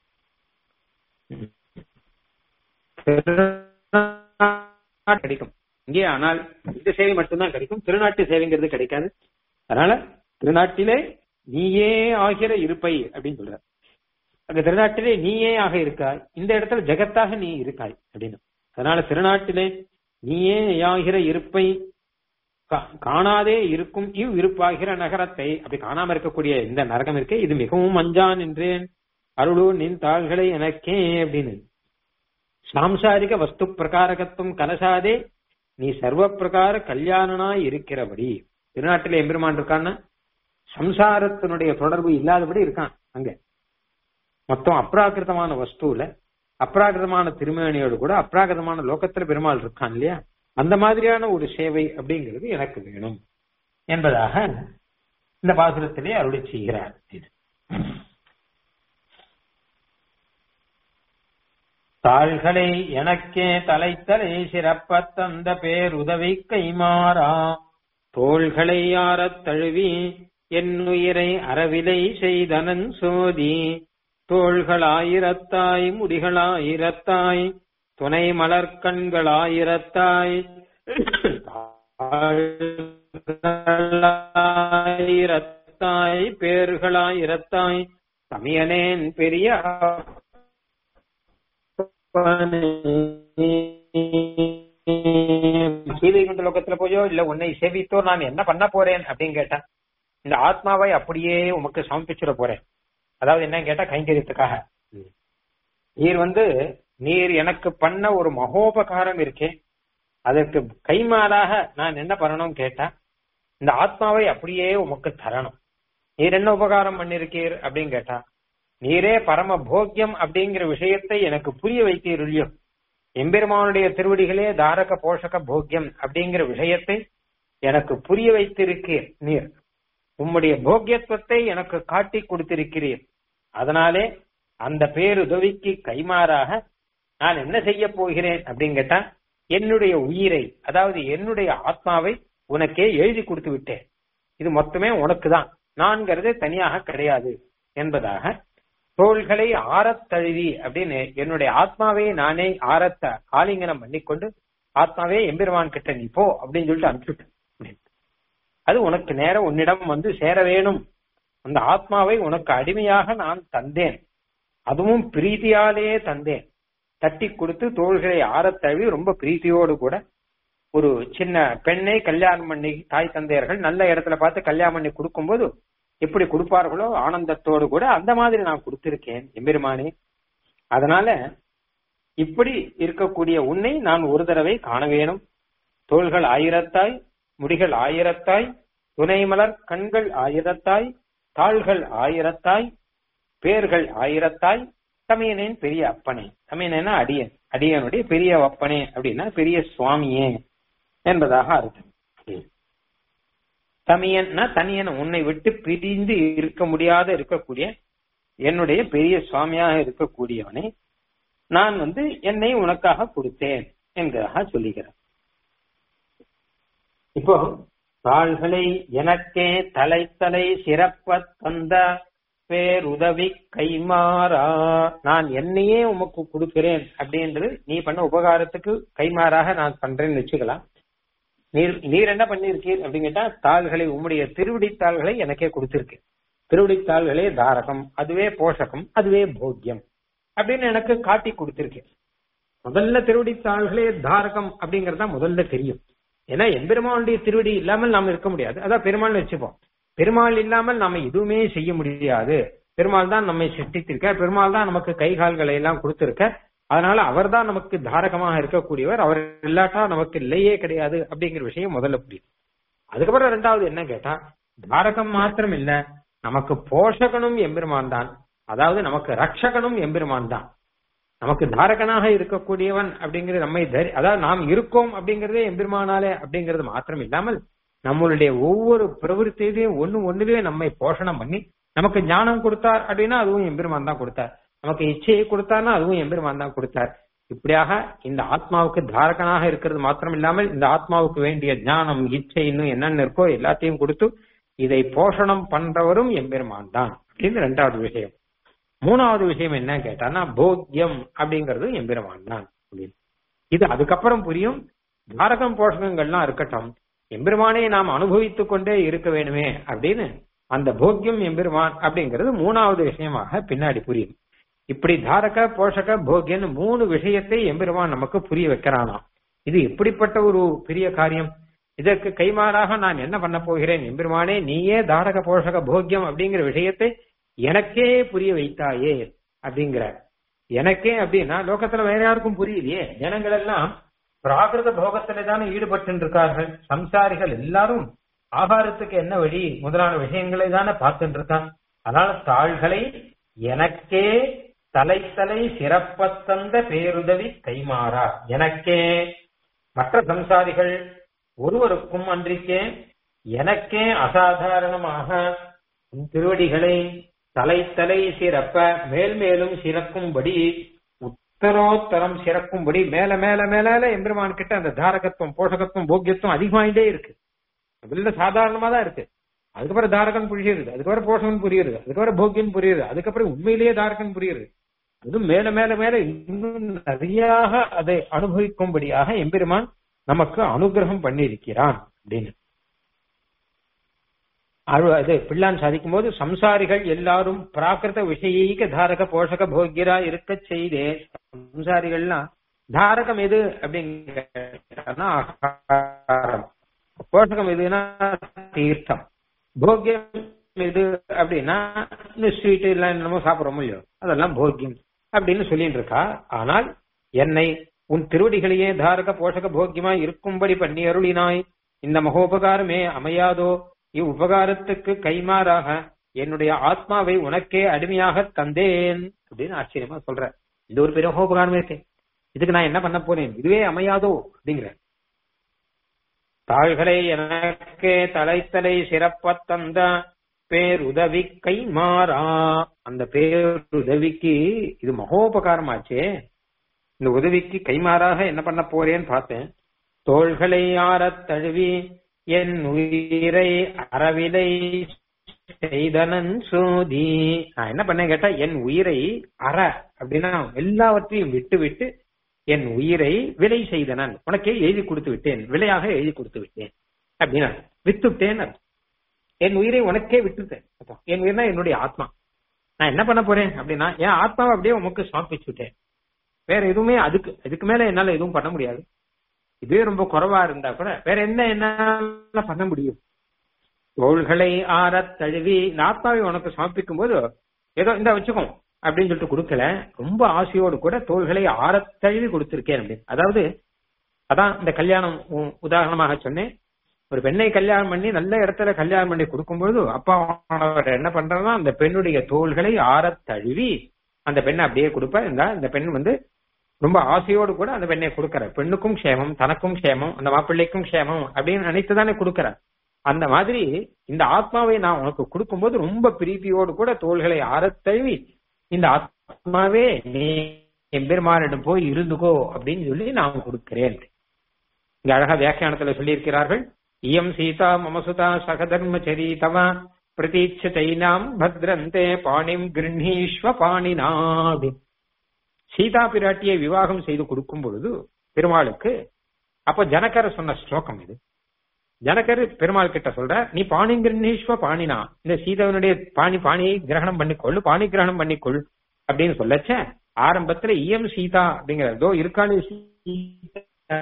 திருநாட்டு கிடைக்கும் இங்கே ஆனால் இந்த சேவை மட்டும்தான் கிடைக்கும் திருநாட்டு சேவைங்கிறது கிடைக்காது அதனால திருநாட்டிலே நீயே ஆகிற இருப்பை அப்படின்னு சொல்ற அங்க திருநாட்டிலே நீயே ஆக இருக்காய் இந்த இடத்துல ஜெகத்தாக நீ இருக்காய் அப்படின்னு அதனால திருநாட்டிலே நீயே ஆகிற இருப்பை கா- காணாதே இருக்கும் இவ் இருப்பாகிற நகரத்தை அப்படி காணாம இருக்கக்கூடிய இந்த நரகம் இருக்கே இது மிகவும் அஞ்சான் என்றேன் அருளோ நின் தாள்களை எனக்கே அப்படின்னு சாம்சாரிக வஸ்து பிரகாரகத்துவம் கலசாதே நீ சர்வ பிரகார கல்யாணனாய் இருக்கிறபடி திருநாட்டில் எம்பெருமான் இருக்கான்னா சம்சாரத்தினுடைய தொடர்பு இல்லாதபடி இருக்கான் அங்க மொத்தம் அப்ராகிருதமான வஸ்துல அப்ராகிருதமான திருமேனியோடு கூட அப்ராகிருதமான லோகத்துல பெருமாள் இருக்கான் இல்லையா அந்த மாதிரியான ஒரு சேவை அப்படிங்கிறது எனக்கு வேணும் என்பதாக இந்த பாசுரத்திலே அருளி செய்கிறார் இது தாள்களை எனக்கே தலைத்தலை சிறப்பத் தந்த பேருதவி கைமாறா தோள்களை யாரத் தழுவி என்னுயிரை அறவிலை செய்தனன் சோதி தோள்களாயிரத்தாய் முடிகளாயிரத்தாய் துணை மலர்கண்களாயிரத்தாய் ஆயிரத்தாய் பேர்களாயிரத்தாய் சமயனேன் பெரிய சீதைகுண்ட லோகத்துல போயோ இல்ல உன்னை சேவித்தோ நான் என்ன பண்ண போறேன் அப்படின்னு கேட்டா இந்த ஆத்மாவை அப்படியே உமக்கு சமர்ப்பிச்சிட போறேன் அதாவது என்ன கேட்டா கைங்கரியத்துக்காக நீர் வந்து நீர் எனக்கு பண்ண ஒரு மகோபகாரம் இருக்கே அதற்கு கைமாறாக நான் என்ன பண்ணணும் கேட்டா இந்த ஆத்மாவை அப்படியே உமக்கு தரணும் நீர் என்ன உபகாரம் பண்ணிருக்கீர் அப்படின்னு கேட்டா நீரே பரம போக்கியம் அப்படிங்கிற விஷயத்தை எனக்கு புரிய வைத்தீர் இல்லையோ எம்பெருமானுடைய திருவடிகளே தாரக போஷக போக்கியம் அப்படிங்கிற விஷயத்தை எனக்கு புரிய வைத்திருக்கீர் நீர் உம்முடைய போக்கியத்துவத்தை எனக்கு காட்டி கொடுத்திருக்கிறீர் அதனாலே அந்த பேருதவிக்கு கைமாறாக நான் என்ன செய்ய போகிறேன் அப்படின்னு கேட்டா என்னுடைய உயிரை அதாவது என்னுடைய ஆத்மாவை உனக்கே எழுதி கொடுத்து விட்டேன் இது மொத்தமே உனக்கு தான் நான்கிறது தனியாக கிடையாது என்பதாக தோள்களை ஆறத் தழுவி அப்படின்னு என்னுடைய ஆத்மாவை நானே ஆரத்த ஆலிங்கனம் பண்ணிக்கொண்டு ஆத்மாவே எம்பெருமான் கிட்ட நீ போ அப்படின்னு சொல்லிட்டு அனுப்பிச்சுட்டேன் அப்படின்னு. அது உனக்கு நேரம் உன்னிடம் வந்து சேர வேணும் அந்த ஆத்மாவை உனக்கு அடிமையாக நான் தந்தேன் அதுவும் பிரீத்தியாலே தந்தேன் தட்டி கொடுத்து தோள்களை ஆறத் தழுவி ரொம்ப பிரீத்தியோடு கூட ஒரு சின்ன பெண்ணை கல்யாணம் பண்ணி தாய் தந்தையர்கள் நல்ல இடத்துல பார்த்து கல்யாணம் பண்ணி கொடுக்கும்போது எப்படி கொடுப்பார்களோ ஆனந்தத்தோடு கூட அந்த மாதிரி நான் கொடுத்திருக்கேன் எம்பெருமானே அதனால இப்படி இருக்கக்கூடிய உன்னை நான் ஒரு தடவை காண வேணும் தோள்கள் ஆயிரத்தாய் முடிகள் ஆயிரத்தாய் துணைமலர் கண்கள் ஆயிரத்தாய் தாள்கள் ஆயிரத்தாய் பேர்கள் ஆயிரத்தாய் தமையனின் பெரிய அப்பனே தமையனா அடியன் அடியனுடைய பெரிய அப்பனே அப்படின்னா பெரிய சுவாமியே என்பதாக அர்த்தம் தமையன்னா தனியன் உன்னை விட்டு பிரிந்து இருக்க முடியாத இருக்கக்கூடிய என்னுடைய பெரிய சுவாமியாக இருக்கக்கூடியவனே நான் வந்து என்னை உனக்காக கொடுத்தேன் என்கிறதாக சொல்லுகிறார் இப்போ தாள்களை எனக்கே தலை தலை சிறப்ப தந்த பேருதவி கைமாறா நான் என்னையே உமக்கு கொடுக்கிறேன் அப்படின்றது நீ பண்ண உபகாரத்துக்கு கைமாறாக நான் பண்றேன்னு வச்சுக்கலாம் நீர் நீர் என்ன பண்ணிருக்கீர் அப்படின்னு கேட்டா தாள்களை உம்முடைய திருவிடித்தாள்களை எனக்கே கொடுத்திருக்கு திருவிடித்தாள்களே தாரகம் அதுவே போஷகம் அதுவே போக்கியம் அப்படின்னு எனக்கு காட்டி கொடுத்திருக்கேன் முதல்ல திருவடி தாள்களே தாரகம் அப்படிங்கறது தான் முதல்ல தெரியும் ஏன்னா எம்பெருமானுடைய திருவடி இல்லாமல் நாம இருக்க முடியாது அதான் பெருமாள் வச்சுப்போம் பெருமாள் இல்லாமல் நாம எதுவுமே செய்ய முடியாது பெருமாள் தான் நம்மை சிருஷ்டித்திருக்க பெருமாள் தான் நமக்கு கை கால்களை எல்லாம் கொடுத்திருக்க அதனால அவர் தான் நமக்கு தாரகமாக இருக்கக்கூடியவர் அவர் இல்லாட்டா நமக்கு இல்லையே கிடையாது அப்படிங்கிற விஷயம் முதல்ல புரியும் அதுக்கப்புறம் ரெண்டாவது என்ன கேட்டா தாரகம் மாத்திரம் இல்ல நமக்கு போஷகனும் எம்பெருமான் தான் அதாவது நமக்கு ரட்சகனும் எம்பெருமான் தான் நமக்கு தாரகனாக இருக்கக்கூடியவன் அப்படிங்கிறது நம்மை தரி அதாவது நாம் இருக்கோம் அப்படிங்கறதே எம்பெருமானாலே அப்படிங்கிறது மாத்திரம் இல்லாமல் நம்மளுடைய ஒவ்வொரு பிரவருத்திலையும் ஒண்ணு ஒண்ணுலயே நம்மை போஷணம் பண்ணி நமக்கு ஞானம் கொடுத்தார் அப்படின்னா அதுவும் எம்பெருமான் தான் கொடுத்தார் நமக்கு இச்சையை கொடுத்தார்னா அதுவும் எம்பெருமான் தான் கொடுத்தார் இப்படியாக இந்த ஆத்மாவுக்கு தாரகனாக இருக்கிறது மாத்திரம் இல்லாமல் இந்த ஆத்மாவுக்கு வேண்டிய ஞானம் இச்சை இன்னும் என்னென்ன இருக்கோ எல்லாத்தையும் கொடுத்து இதை போஷணம் பண்றவரும் எம்பெருமான் தான் அப்படின்னு ரெண்டாவது விஷயம் மூணாவது விஷயம் என்ன கேட்டான்னா போக்கியம் அப்படிங்கிறது எம்பெருமான் தான் அப்படின்னு இது அதுக்கப்புறம் புரியும் தாரகம் போஷகங்கள்லாம் இருக்கட்டும் எம்பெருமானை நாம் அனுபவித்துக் கொண்டே இருக்க வேணுமே அப்படின்னு அந்த போக்கியம் எம்பெருமான் அப்படிங்கிறது மூணாவது விஷயமாக பின்னாடி புரியும் இப்படி தாரக போஷக போக்கியன்னு மூணு விஷயத்தை எம்பெருமான் நமக்கு புரிய வைக்கிறானாம் இது எப்படிப்பட்ட ஒரு பெரிய காரியம் இதற்கு கைமாறாக நான் என்ன பண்ண போகிறேன் எம்பெருமானே நீயே தாரக போஷக போக்கியம் அப்படிங்கிற விஷயத்தை எனக்கே புரிய வைத்தாயே அப்படிங்கிற எனக்கே அப்படின்னா லோகத்துல வேற யாருக்கும் புரியலையே ஜனங்கள் எல்லாம் பிராகிருத போகத்திலே தானே ஈடுபட்டு இருக்கார்கள் சம்சாரிகள் எல்லாரும் ஆகாரத்துக்கு என்ன வழி முதலான விஷயங்களை தானே பார்த்துட்டு இருக்கான் அதனால தாள்களை எனக்கே தலை தலை சிறப்பத்தந்த பேருதவி கைமாறா எனக்கே மற்ற சம்சாரிகள் ஒருவருக்கும் அன்றிக்கே எனக்கே அசாதாரணமாக உன் திருவடிகளை தலை தலை சிறப்ப மேல் மேலும் சிறக்கும்படி உத்தரோத்தரம் சிறக்கும்படி மேல மேல மேல எம்பெருமான் கிட்ட அந்த தாரகத்துவம் போஷகத்துவம் போக்கியத்துவம் அதிகமாயிட்டே இருக்கு அதுல சாதாரணமா தான் இருக்கு அதுக்கப்புறம் தாரகன் புரியுது அதுக்கப்புறம் போஷகன் புரியுது அதுக்கப்புறம் போக்கியன் புரியுது அதுக்கப்புறம் உண்மையிலேயே தாரகன் புரியுது அது மேல மேல மேல இன்னும் நிறையாக அதை அனுபவிக்கும்படியாக எம்பெருமான் நமக்கு அனுகிரகம் பண்ணியிருக்கிறான் அப்படின்னு அது பிள்ளான் சாதிக்கும் போது சம்சாரிகள் எல்லாரும் பிராகிருத விஷயீக தாரக போஷக போக்கியரா இருக்க செய்தே சம்சாரிகள்லாம் தாரகம் எது அப்படிங்கன்னா போஷகம் எதுன்னா தீர்த்தம் போக்கியம் எது அப்படின்னா இந்த ஸ்வீட் எல்லாம் என்னமோ சாப்பிடுறோமோ இல்லையோ அதெல்லாம் போக்கியம் அப்படின்னு சொல்லிட்டு இருக்கா ஆனால் என்னை உன் திருவடிகளையே தாரக போஷக போக்கியமா இருக்கும்படி பண்ணி அருளினாய் இந்த மகோபகாரமே அமையாதோ இவ்வுபகாரத்துக்கு கைமாறாக என்னுடைய ஆத்மாவை உனக்கே அடிமையாக தந்தேன் அப்படின்னு ஆச்சரியமா சொல்ற இது ஒரு பெரிய மகோபகாரமே இருக்கு இதுக்கு நான் என்ன பண்ண போறேன் இதுவே அமையாதோ அப்படிங்கிற தாள்களை எனக்கே தலைத்தலை சிறப்ப தந்த பேருதவி கைமாறா அந்த பேருதவிக்கு இது மகோபகாரமாச்சே இந்த உதவிக்கு கைமாறாக என்ன பண்ண போறேன்னு பார்த்தேன் தோள்களை ஆறத் தழுவி என் உயிரை அறவிலை செய்தனன் சோதி நான் என்ன பண்ணேன் கேட்டா என் உயிரை அற அப்படின்னா எல்லாவற்றையும் விட்டு விட்டு என் உயிரை விலை செய்தனன் உனக்கே எழுதி கொடுத்து விட்டேன் விலையாக எழுதி கொடுத்து விட்டேன் அப்படின்னா வித்துட்டேன் என் உயிரை உனக்கே விட்டுட்டேன் என் உயிர்னா என்னுடைய ஆத்மா நான் என்ன பண்ண போறேன் அப்படின்னா என் ஆத்மாவை அப்படியே உமக்கு சமர்ப்பிச்சு விட்டேன் வேற எதுவுமே அதுக்கு இதுக்கு மேல என்னால எதுவும் பண்ண முடியாது இதுவே ரொம்ப குறைவா இருந்தா கூட வேற என்ன என்ன பண்ண முடியும் தோள்களை ஆறத் தழுவி இந்த ஆத்மாவை உனக்கு சமர்ப்பிக்கும் போது ஏதோ இந்த வச்சுக்கோ அப்படின்னு சொல்லிட்டு கொடுக்கல ரொம்ப ஆசையோடு கூட தோள்களை ஆறத் தழுவி கொடுத்திருக்கேன் அப்படின்னு அதாவது அதான் இந்த கல்யாணம் உதாரணமாக சொன்னேன் ஒரு பெண்ணை கல்யாணம் பண்ணி நல்ல இடத்துல கல்யாணம் பண்ணி கொடுக்கும்போது அப்பா அவர் என்ன பண்றாருன்னா அந்த பெண்ணுடைய தோள்களை ஆறத் தழுவி அந்த பெண்ணை அப்படியே கொடுப்ப இந்த பெண் வந்து ரொம்ப ஆசையோடு கூட அந்த பெண்ணை கொடுக்கற பெண்ணுக்கும் க்ஷேமம் தனக்கும் க்ஷேமம் அந்த மாப்பிள்ளைக்கும் க்ஷேமம் அப்படின்னு நினைத்து தானே கொடுக்கற அந்த மாதிரி இந்த ஆத்மாவை நான் உனக்கு கொடுக்கும்போது ரொம்ப பிரீத்தியோடு கூட தோள்களை ஆறத் தழுவி இந்த ஆத்மாவே நீ எம்பெருமானிடம் போய் இருந்துக்கோ அப்படின்னு சொல்லி நான் கொடுக்கிறேன் இங்க அழகா வியாக்கியானத்துல சொல்லியிருக்கிறார்கள் இயம் சீதா மமசுதா சகதர்மச்சரி தவ பிரதீட்சைனாம் பத்ரந்தே பாணிம் கிருண்ணீஸ்வ பாணினா அப்படின்னு சீதா பிராட்டியை விவாகம் செய்து கொடுக்கும் பொழுது பெருமாளுக்கு அப்ப ஜனகர் சொன்ன ஸ்லோகம் இது ஜனகர் பெருமாள் கிட்ட சொல்ற நீ பாணிங்கிரணீஸ்வ பாணினா இந்த சீதாவினுடைய பாணி பாணியை கிரகணம் பண்ணிக்கொள் பாணி கிரகணம் பண்ணிக்கொள் அப்படின்னு சொல்லச்ச ஆரம்பத்துல இஎம் சீதா அப்படிங்கிறதோ இருக்காளே சீதா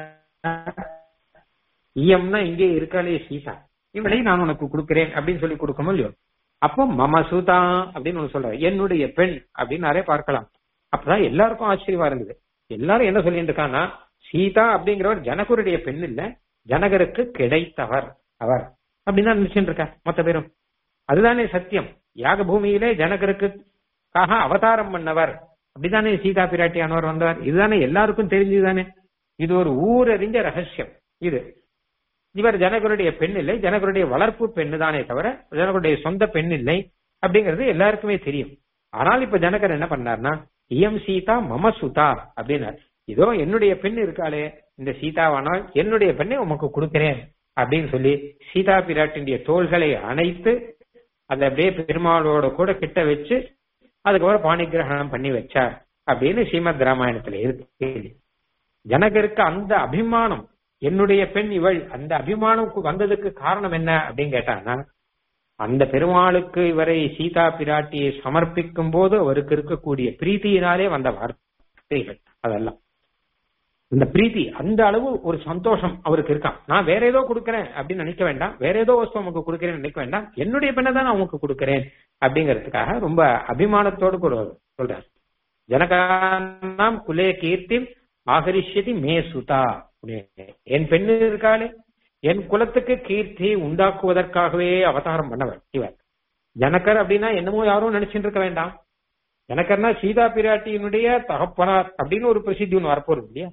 இஎம்னா இங்கே இருக்காளே சீதா இவளை நான் உனக்கு கொடுக்கிறேன் அப்படின்னு சொல்லி கொடுக்கணும் இல்லையோ அப்போ மம சூதா அப்படின்னு ஒண்ணு சொல்ற என்னுடைய பெண் அப்படின்னு நிறைய பார்க்கலாம் அப்பதான் எல்லாருக்கும் ஆச்சரியமா இருந்தது எல்லாரும் என்ன சொல்லிட்டு இருக்காங்கன்னா சீதா அப்படிங்கிறவர் ஜனகருடைய பெண் இல்ல ஜனகருக்கு கிடைத்தவர் அவர் அப்படின்னு தான் நினைச்சுட்டு இருக்கா மொத்த பேரும் அதுதானே சத்தியம் யாக பூமியிலே ஜனகருக்குக்காக அவதாரம் பண்ணவர் அப்படிதானே சீதா பிராட்டியானவர் வந்தவர் இதுதானே எல்லாருக்கும் தெரிஞ்சதுதானே இது ஒரு ஊரறிஞ்ச ரகசியம் இது இவர் ஜனகருடைய பெண் இல்லை ஜனகருடைய வளர்ப்பு பெண்ணு தானே தவிர ஜனகருடைய சொந்த பெண் இல்லை அப்படிங்கிறது எல்லாருக்குமே தெரியும் ஆனால் இப்ப ஜனகர் என்ன பண்ணார்னா இயம் சீதா மம சுதா அப்படின்னார் இதோ என்னுடைய பெண் இருக்காளே இந்த சீதாவானால் என்னுடைய பெண்ணை உமக்கு கொடுக்கிறேன் அப்படின்னு சொல்லி சீதா பிராட்டினுடைய தோள்களை அணைத்து அதை அப்படியே பெருமாளோட கூட கிட்ட வச்சு அதுக்கப்புறம் பாணி கிரகணம் பண்ணி வச்சார் அப்படின்னு ஸ்ரீமத் ராமாயணத்துல இருக்கு ஜனகருக்கு அந்த அபிமானம் என்னுடைய பெண் இவள் அந்த அபிமானம் வந்ததுக்கு காரணம் என்ன அப்படின்னு கேட்டாங்கன்னா அந்த பெருமாளுக்கு இவரை சீதா பிராட்டியை சமர்ப்பிக்கும் போது அவருக்கு இருக்கக்கூடிய பிரீத்தியினாலே வந்த வார்த்தைகள் அதெல்லாம் இந்த பிரீத்தி அந்த அளவு ஒரு சந்தோஷம் அவருக்கு இருக்கான் நான் வேற ஏதோ கொடுக்கறேன் அப்படின்னு நினைக்க வேண்டாம் வேற ஏதோ வஸ்து உமக்கு கொடுக்கறேன்னு நினைக்க வேண்டாம் என்னுடைய பெண்ணை தான் நான் உமக்கு கொடுக்கறேன் அப்படிங்கிறதுக்காக ரொம்ப அபிமானத்தோடு கூட சொல்றார் ஜனகானாம் குலே கீர்த்தி ஆகரிஷ்யதி மே சுதா என் பெண்ணு இருக்காளே என் குலத்துக்கு கீர்த்தி உண்டாக்குவதற்காகவே அவதாரம் பண்ணவர் இவர் ஜனகர் அப்படின்னா என்னமோ யாரும் நினைச்சுட்டு இருக்க வேண்டாம் ஜனகர்னா சீதா பிராட்டியினுடைய தகப்பனார் அப்படின்னு ஒரு பிரசித்தி ஒன்று வரப்போறது இல்லையா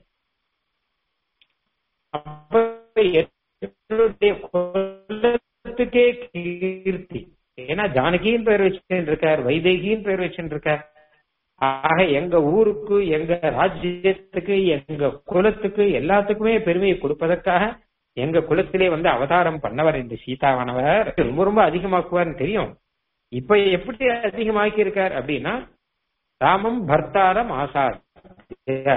அப்ப என்னுடைய குலத்துக்கே கீர்த்தி ஏன்னா ஜானகியின் பேர் வச்சுட்டு இருக்கார் வைதேகியின் பேர் வச்சுட்டு இருக்கார் ஆக எங்க ஊருக்கு எங்க ராஜ்யத்துக்கு எங்க குலத்துக்கு எல்லாத்துக்குமே பெருமையை கொடுப்பதற்காக எங்க குலத்திலே வந்து அவதாரம் பண்ணவர் இந்த சீதாவானவர் ரொம்ப ரொம்ப அதிகமாக்குவார்னு தெரியும் இப்ப எப்படி அதிகமாக்கி இருக்கார் அப்படின்னா ராமம் பர்த்தாரம் ஆசாத்திய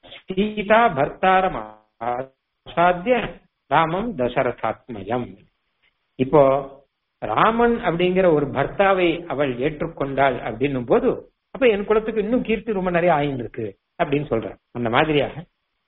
சீதா பர்த்தாரம் ஆசாத்திய ராமம் தசரதாத்மயம் இப்போ ராமன் அப்படிங்கிற ஒரு பர்த்தாவை அவள் ஏற்றுக்கொண்டாள் அப்படின்னும் போது அப்ப என் குலத்துக்கு இன்னும் கீர்த்தி ரொம்ப நிறைய ஆயின்னு இருக்கு அப்படின்னு சொல்றார் அந்த மாதிரியாக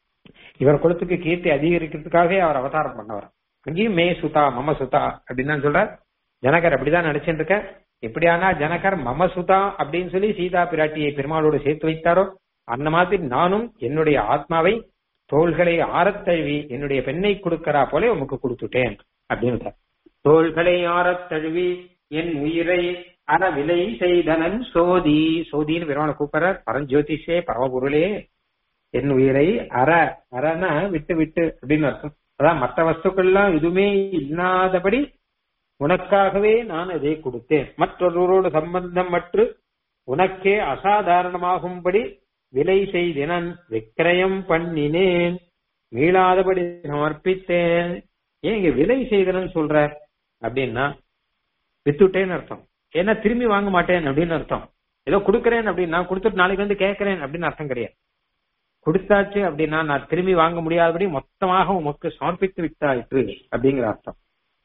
இவர் குலத்துக்கு கீர்த்தி அதிகரிக்கிறதுக்காகவே அவர் அவதாரம் பண்ணவர் அங்கேயும் மே சுதா மம சுதா அப்படின்னு தான் சொல்றார் ஜனகர் அப்படிதான் நினைச்சுட்டு இருக்க எப்படியானா ஜனகர் மம சுதா அப்படின்னு சொல்லி சீதா பிராட்டியை பெருமாளோடு சேர்த்து வைத்தாரோ அந்த மாதிரி நானும் என்னுடைய ஆத்மாவை தோள்களை ஆரத்தழுவி என்னுடைய பெண்ணை கொடுக்கறா போல உமக்கு கொடுத்துட்டேன் அப்படின்னு தோள்களை ஆரத்தழுவி என் உயிரை அற விலை செய்தனன் சோதி சோதின்னு பெருமான கூப்பிடுறார் பரஞ்சோதிஷே பரமபொருளே என் உயிரை அற அறனா விட்டு விட்டு அப்படின்னு அர்த்தம் அதான் மற்ற வஸ்துக்கள்லாம் எதுவுமே இல்லாதபடி உனக்காகவே நான் அதை கொடுத்தேன் மற்றொருவரோடு சம்பந்தம் மற்று உனக்கே அசாதாரணமாகும்படி விலை செய்தினன் விக்கிரயம் பண்ணினேன் மீளாதபடி சமர்ப்பித்தேன் ஏன் இங்க விலை செய்தனன் சொல்ற அப்படின்னா வித்துட்டேன்னு அர்த்தம் ஏன்னா திரும்பி வாங்க மாட்டேன் அப்படின்னு அர்த்தம் ஏதோ கொடுக்கறேன் அப்படின்னா கொடுத்துட்டு நாளைக்கு வந்து கேட்கறேன் அப்படின்னு அர்த்தம் கிடையாது கொடுத்தாச்சு அப்படின்னா நான் திரும்பி வாங்க முடியாதபடி மொத்தமாக உமக்கு சமர்ப்பித்து விட்டாயிற்று அப்படிங்கிற அர்த்தம்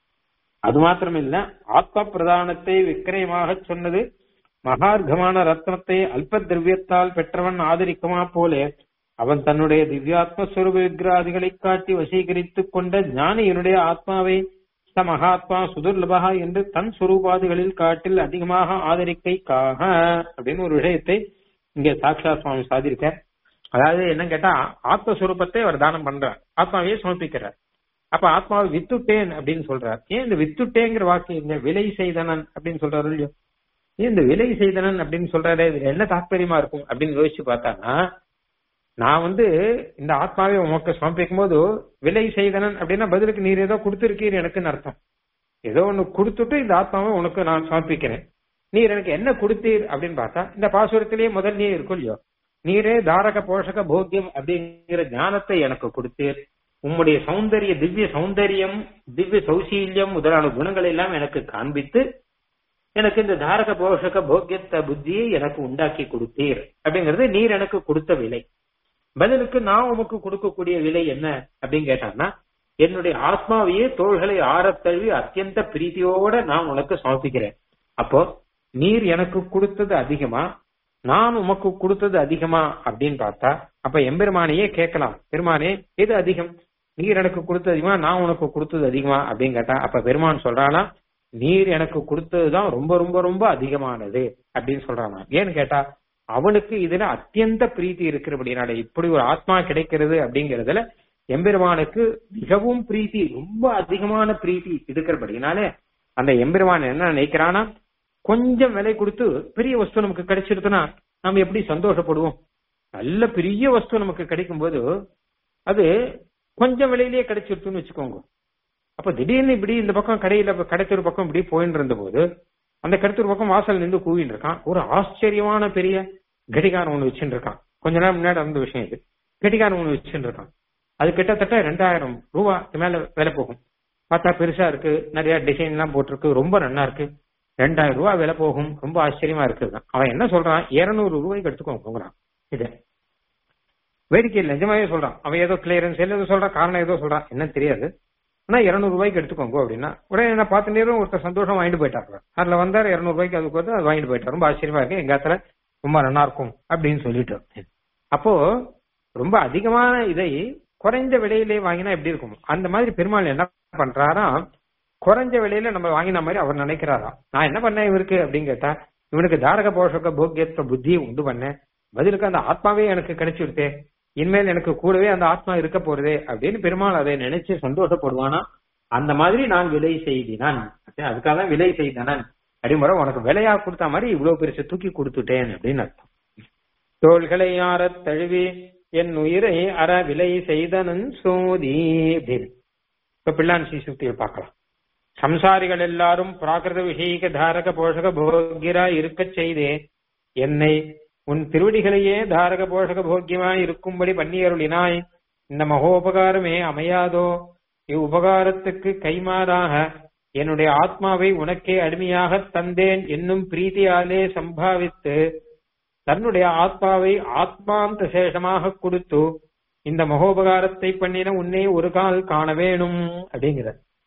அது மாத்திரம் இல்ல ஆத்ம பிரதானத்தை விக்கிரயமாக சொன்னது மகார்கமான ரத்னத்தை அல்ப திரவியத்தால் பெற்றவன் ஆதரிக்குமா போல அவன் தன்னுடைய திவ்யாத்ம ஸ்வரூப விக்கிராதிகளை காட்டி வசீகரித்துக் கொண்ட ஞானியனுடைய ஆத்மாவை ச மகாத்மா சுதுர்லபா என்று தன் சுரூபாதிகளில் காட்டில் அதிகமாக ஆதரிக்கைக்காக அப்படின்னு ஒரு விஷயத்தை இங்க சாட்சா சுவாமி சாதிருக்கார் அதாவது என்ன கேட்டா ஆத்மஸ்வரூபத்தை அவர் தானம் பண்றார் ஆத்மாவையே சமர்ப்பிக்கிறார் அப்ப ஆத்மாவை வித்துட்டேன் அப்படின்னு சொல்றார் ஏன் இந்த வித்துட்டேங்கிற வாக்கு இந்த விலை செய்தனன் அப்படின்னு சொல்றாரு இல்லையோ ஏன் இந்த விலை செய்தனன் அப்படின்னு சொல்றாரு இதுல என்ன தாற்பயமா இருக்கும் அப்படின்னு யோசிச்சு பார்த்தானா நான் வந்து இந்த ஆத்மாவை உமக்கு சமர்ப்பிக்கும் போது விலை செய்தனன் அப்படின்னா பதிலுக்கு நீர் ஏதோ கொடுத்திருக்கீர் எனக்குன்னு அர்த்தம் ஏதோ ஒண்ணு கொடுத்துட்டு இந்த ஆத்மாவை உனக்கு நான் சமர்ப்பிக்கிறேன் நீர் எனக்கு என்ன கொடுத்தீர் அப்படின்னு பார்த்தா இந்த பாசுரத்திலேயே முதல் நீர் இருக்கும் இல்லையோ நீரே தாரக போஷக போக்கியம் அப்படிங்கிற ஞானத்தை எனக்கு கொடுத்தீர் உம்முடைய சௌந்தரிய திவ்ய சௌந்தரியம் திவ்ய சௌசீல்யம் முதலான குணங்கள் எல்லாம் எனக்கு காண்பித்து எனக்கு இந்த தாரக போஷக போக்கியத்த புத்தியை எனக்கு உண்டாக்கி கொடுத்தீர் அப்படிங்கிறது நீர் எனக்கு கொடுத்த விலை பதிலுக்கு நான் உமக்கு கொடுக்கக்கூடிய விலை என்ன அப்படின்னு கேட்டான்னா என்னுடைய ஆத்மாவையே தோள்களை ஆரத்தழுவி அத்தியந்த பிரீத்தியோட நான் உனக்கு சமர்ப்பிக்கிறேன் அப்போ நீர் எனக்கு கொடுத்தது அதிகமா நான் உமக்கு கொடுத்தது அதிகமா அப்படின்னு பார்த்தா அப்ப எம்பெருமானையே கேட்கலாம் பெருமானே எது அதிகம் நீர் எனக்கு கொடுத்தது அதிகமா நான் உனக்கு கொடுத்தது அதிகமா அப்படின்னு கேட்டா அப்ப பெருமான் சொல்றானா நீர் எனக்கு கொடுத்ததுதான் ரொம்ப ரொம்ப ரொம்ப அதிகமானது அப்படின்னு சொல்றானா ஏன்னு கேட்டா அவனுக்கு இதுல அத்தியந்த பிரீத்தி இருக்கிறபடினால இப்படி ஒரு ஆத்மா கிடைக்கிறது அப்படிங்கறதுல எம்பெருமானுக்கு மிகவும் பிரீத்தி ரொம்ப அதிகமான பிரீத்தி இருக்கிறபடினாலே அந்த எம்பெருமான் என்ன நினைக்கிறானா கொஞ்சம் விலை கொடுத்து பெரிய வஸ்து நமக்கு கிடைச்சிருதுன்னா நம்ம எப்படி சந்தோஷப்படுவோம் நல்ல பெரிய வஸ்து நமக்கு கிடைக்கும் போது அது கொஞ்சம் விலையிலேயே கிடைச்சிருச்சுன்னு வச்சுக்கோங்க அப்ப திடீர்னு இப்படி இந்த பக்கம் கடையில கடைத்தொரு பக்கம் இப்படி போயின்னு இருந்த போது அந்த கடத்தூர் பக்கம் வாசல் நின்று கூவின்னு இருக்கான் ஒரு ஆச்சரியமான பெரிய கடிகாரம் ஒண்ணு வச்சுட்டு இருக்கான் கொஞ்ச நேரம் முன்னாடி நடந்த விஷயம் இது கடிகாரம் ஒண்ணு வச்சுட்டு இருக்கான் அது கிட்டத்தட்ட ரெண்டாயிரம் ரூபா மேல விலை போகும் பார்த்தா பெருசா இருக்கு நிறைய டிசைன் எல்லாம் போட்டிருக்கு ரொம்ப நல்லா இருக்கு ரெண்டாயிரம் ரூபாய் விலை போகும் ரொம்ப ஆச்சரியமா இருக்கு அவன் என்ன சொல்றான் இருநூறு ரூபாய்க்கு எடுத்துக்கோங்கிறான் இத வேடிக்கை நிஜமாவே சொல்றான் அவன் ஏதோ கிளியரன்ஸ் ஏதோ சொல்றான் காரணம் ஏதோ சொல்றான் என்ன தெரியாது ஆனா இருநூறு ரூபாய்க்கு எடுத்துக்கோங்க அப்படின்னா உடனே என்ன பார்த்த நேரம் ஒருத்தர் சந்தோஷம் வாங்கிட்டு போயிட்டாரு அதுல வந்தாரு இருநூறு ரூபாய்க்கு அதுக்கு வந்து அது வாங்கிட்டு போயிட்டாரு ரொம்ப ஆச்சரியமா இருக்கு எங்க இடத்துல ரொம்ப நல்லா இருக்கும் அப்படின்னு சொல்லிட்டு அப்போ ரொம்ப அதிகமான இதை குறைஞ்ச விலையிலே வாங்கினா எப்படி இருக்கும் அந்த மாதிரி பெருமாள் என்ன பண்றாரா குறைஞ்ச விலையில நம்ம வாங்கின மாதிரி அவர் நினைக்கிறாராம் நான் என்ன பண்ணேன் இவருக்கு அப்படின்னு கேட்டா இவனுக்கு தாரக போஷக போக்கியத்துவ புத்தியை உண்டு பண்ணேன் பதிலுக்கு அந்த ஆத்மாவே எனக்கு கிடைச்சிருத்தே இனிமேல் எனக்கு கூடவே அந்த ஆத்மா இருக்க போறதே அப்படின்னு பெருமாள் அதை நினைச்சு சந்தோஷப்படுவானா அந்த மாதிரி நான் விலை செய்தினான் அதுக்காக தான் விலை செய்தனன் அப்படிமுறை உனக்கு விலையா கொடுத்த மாதிரி இவ்வளவு பெருசு தூக்கி கொடுத்துட்டேன் அப்படின்னு அர்த்தம் தோள்களை ஆற தழுவி என் உயிரை அற விலை செய்தனன் சோதி அப்படின்னு இப்ப பிள்ளான் சீசுக்தியை பார்க்கலாம் சம்சாரிகள் எல்லாரும் பிராகிருத விஷயக தாரக போஷக போகிரா இருக்கச் செய்தே என்னை உன் திருவடிகளையே தாரக போஷக போக்கியமாய் இருக்கும்படி பண்ணியருளினாய் இந்த மகோபகாரமே அமையாதோ இவ்வுபகாரத்துக்கு கைமாறாக என்னுடைய ஆத்மாவை உனக்கே அடிமையாக தந்தேன் என்னும் பிரீதியாலே சம்பாவித்து தன்னுடைய ஆத்மாவை ஆத்மாந்த சேஷமாக கொடுத்து இந்த மகோபகாரத்தை பண்ணின உன்னை ஒரு கால் காண வேணும் அப்படிங்கிற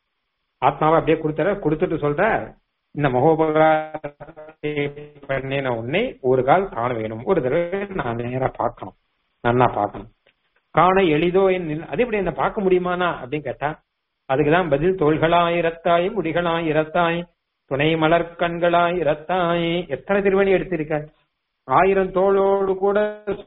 ஆத்மாவை அப்படியே கொடுத்தர கொடுத்துட்டு சொல்ற இந்த மகோபகாரத்தை பண்ணின உன்னை ஒரு கால் காண வேணும் ஒரு தடவை நான் நேரா பார்க்கணும் நல்லா பார்க்கணும் காண எளிதோ என் அது எப்படி என்ன பார்க்க முடியுமானா அப்படின்னு கேட்டா அதுக்குதான் பதில் தோள்களாயிரத்தாய் முடிகளாயிரத்தாய் துணை மலர் கண்களாயிரத்தாய் எத்தனை திருவணி எடுத்திருக்க ஆயிரம் தோளோடு கூட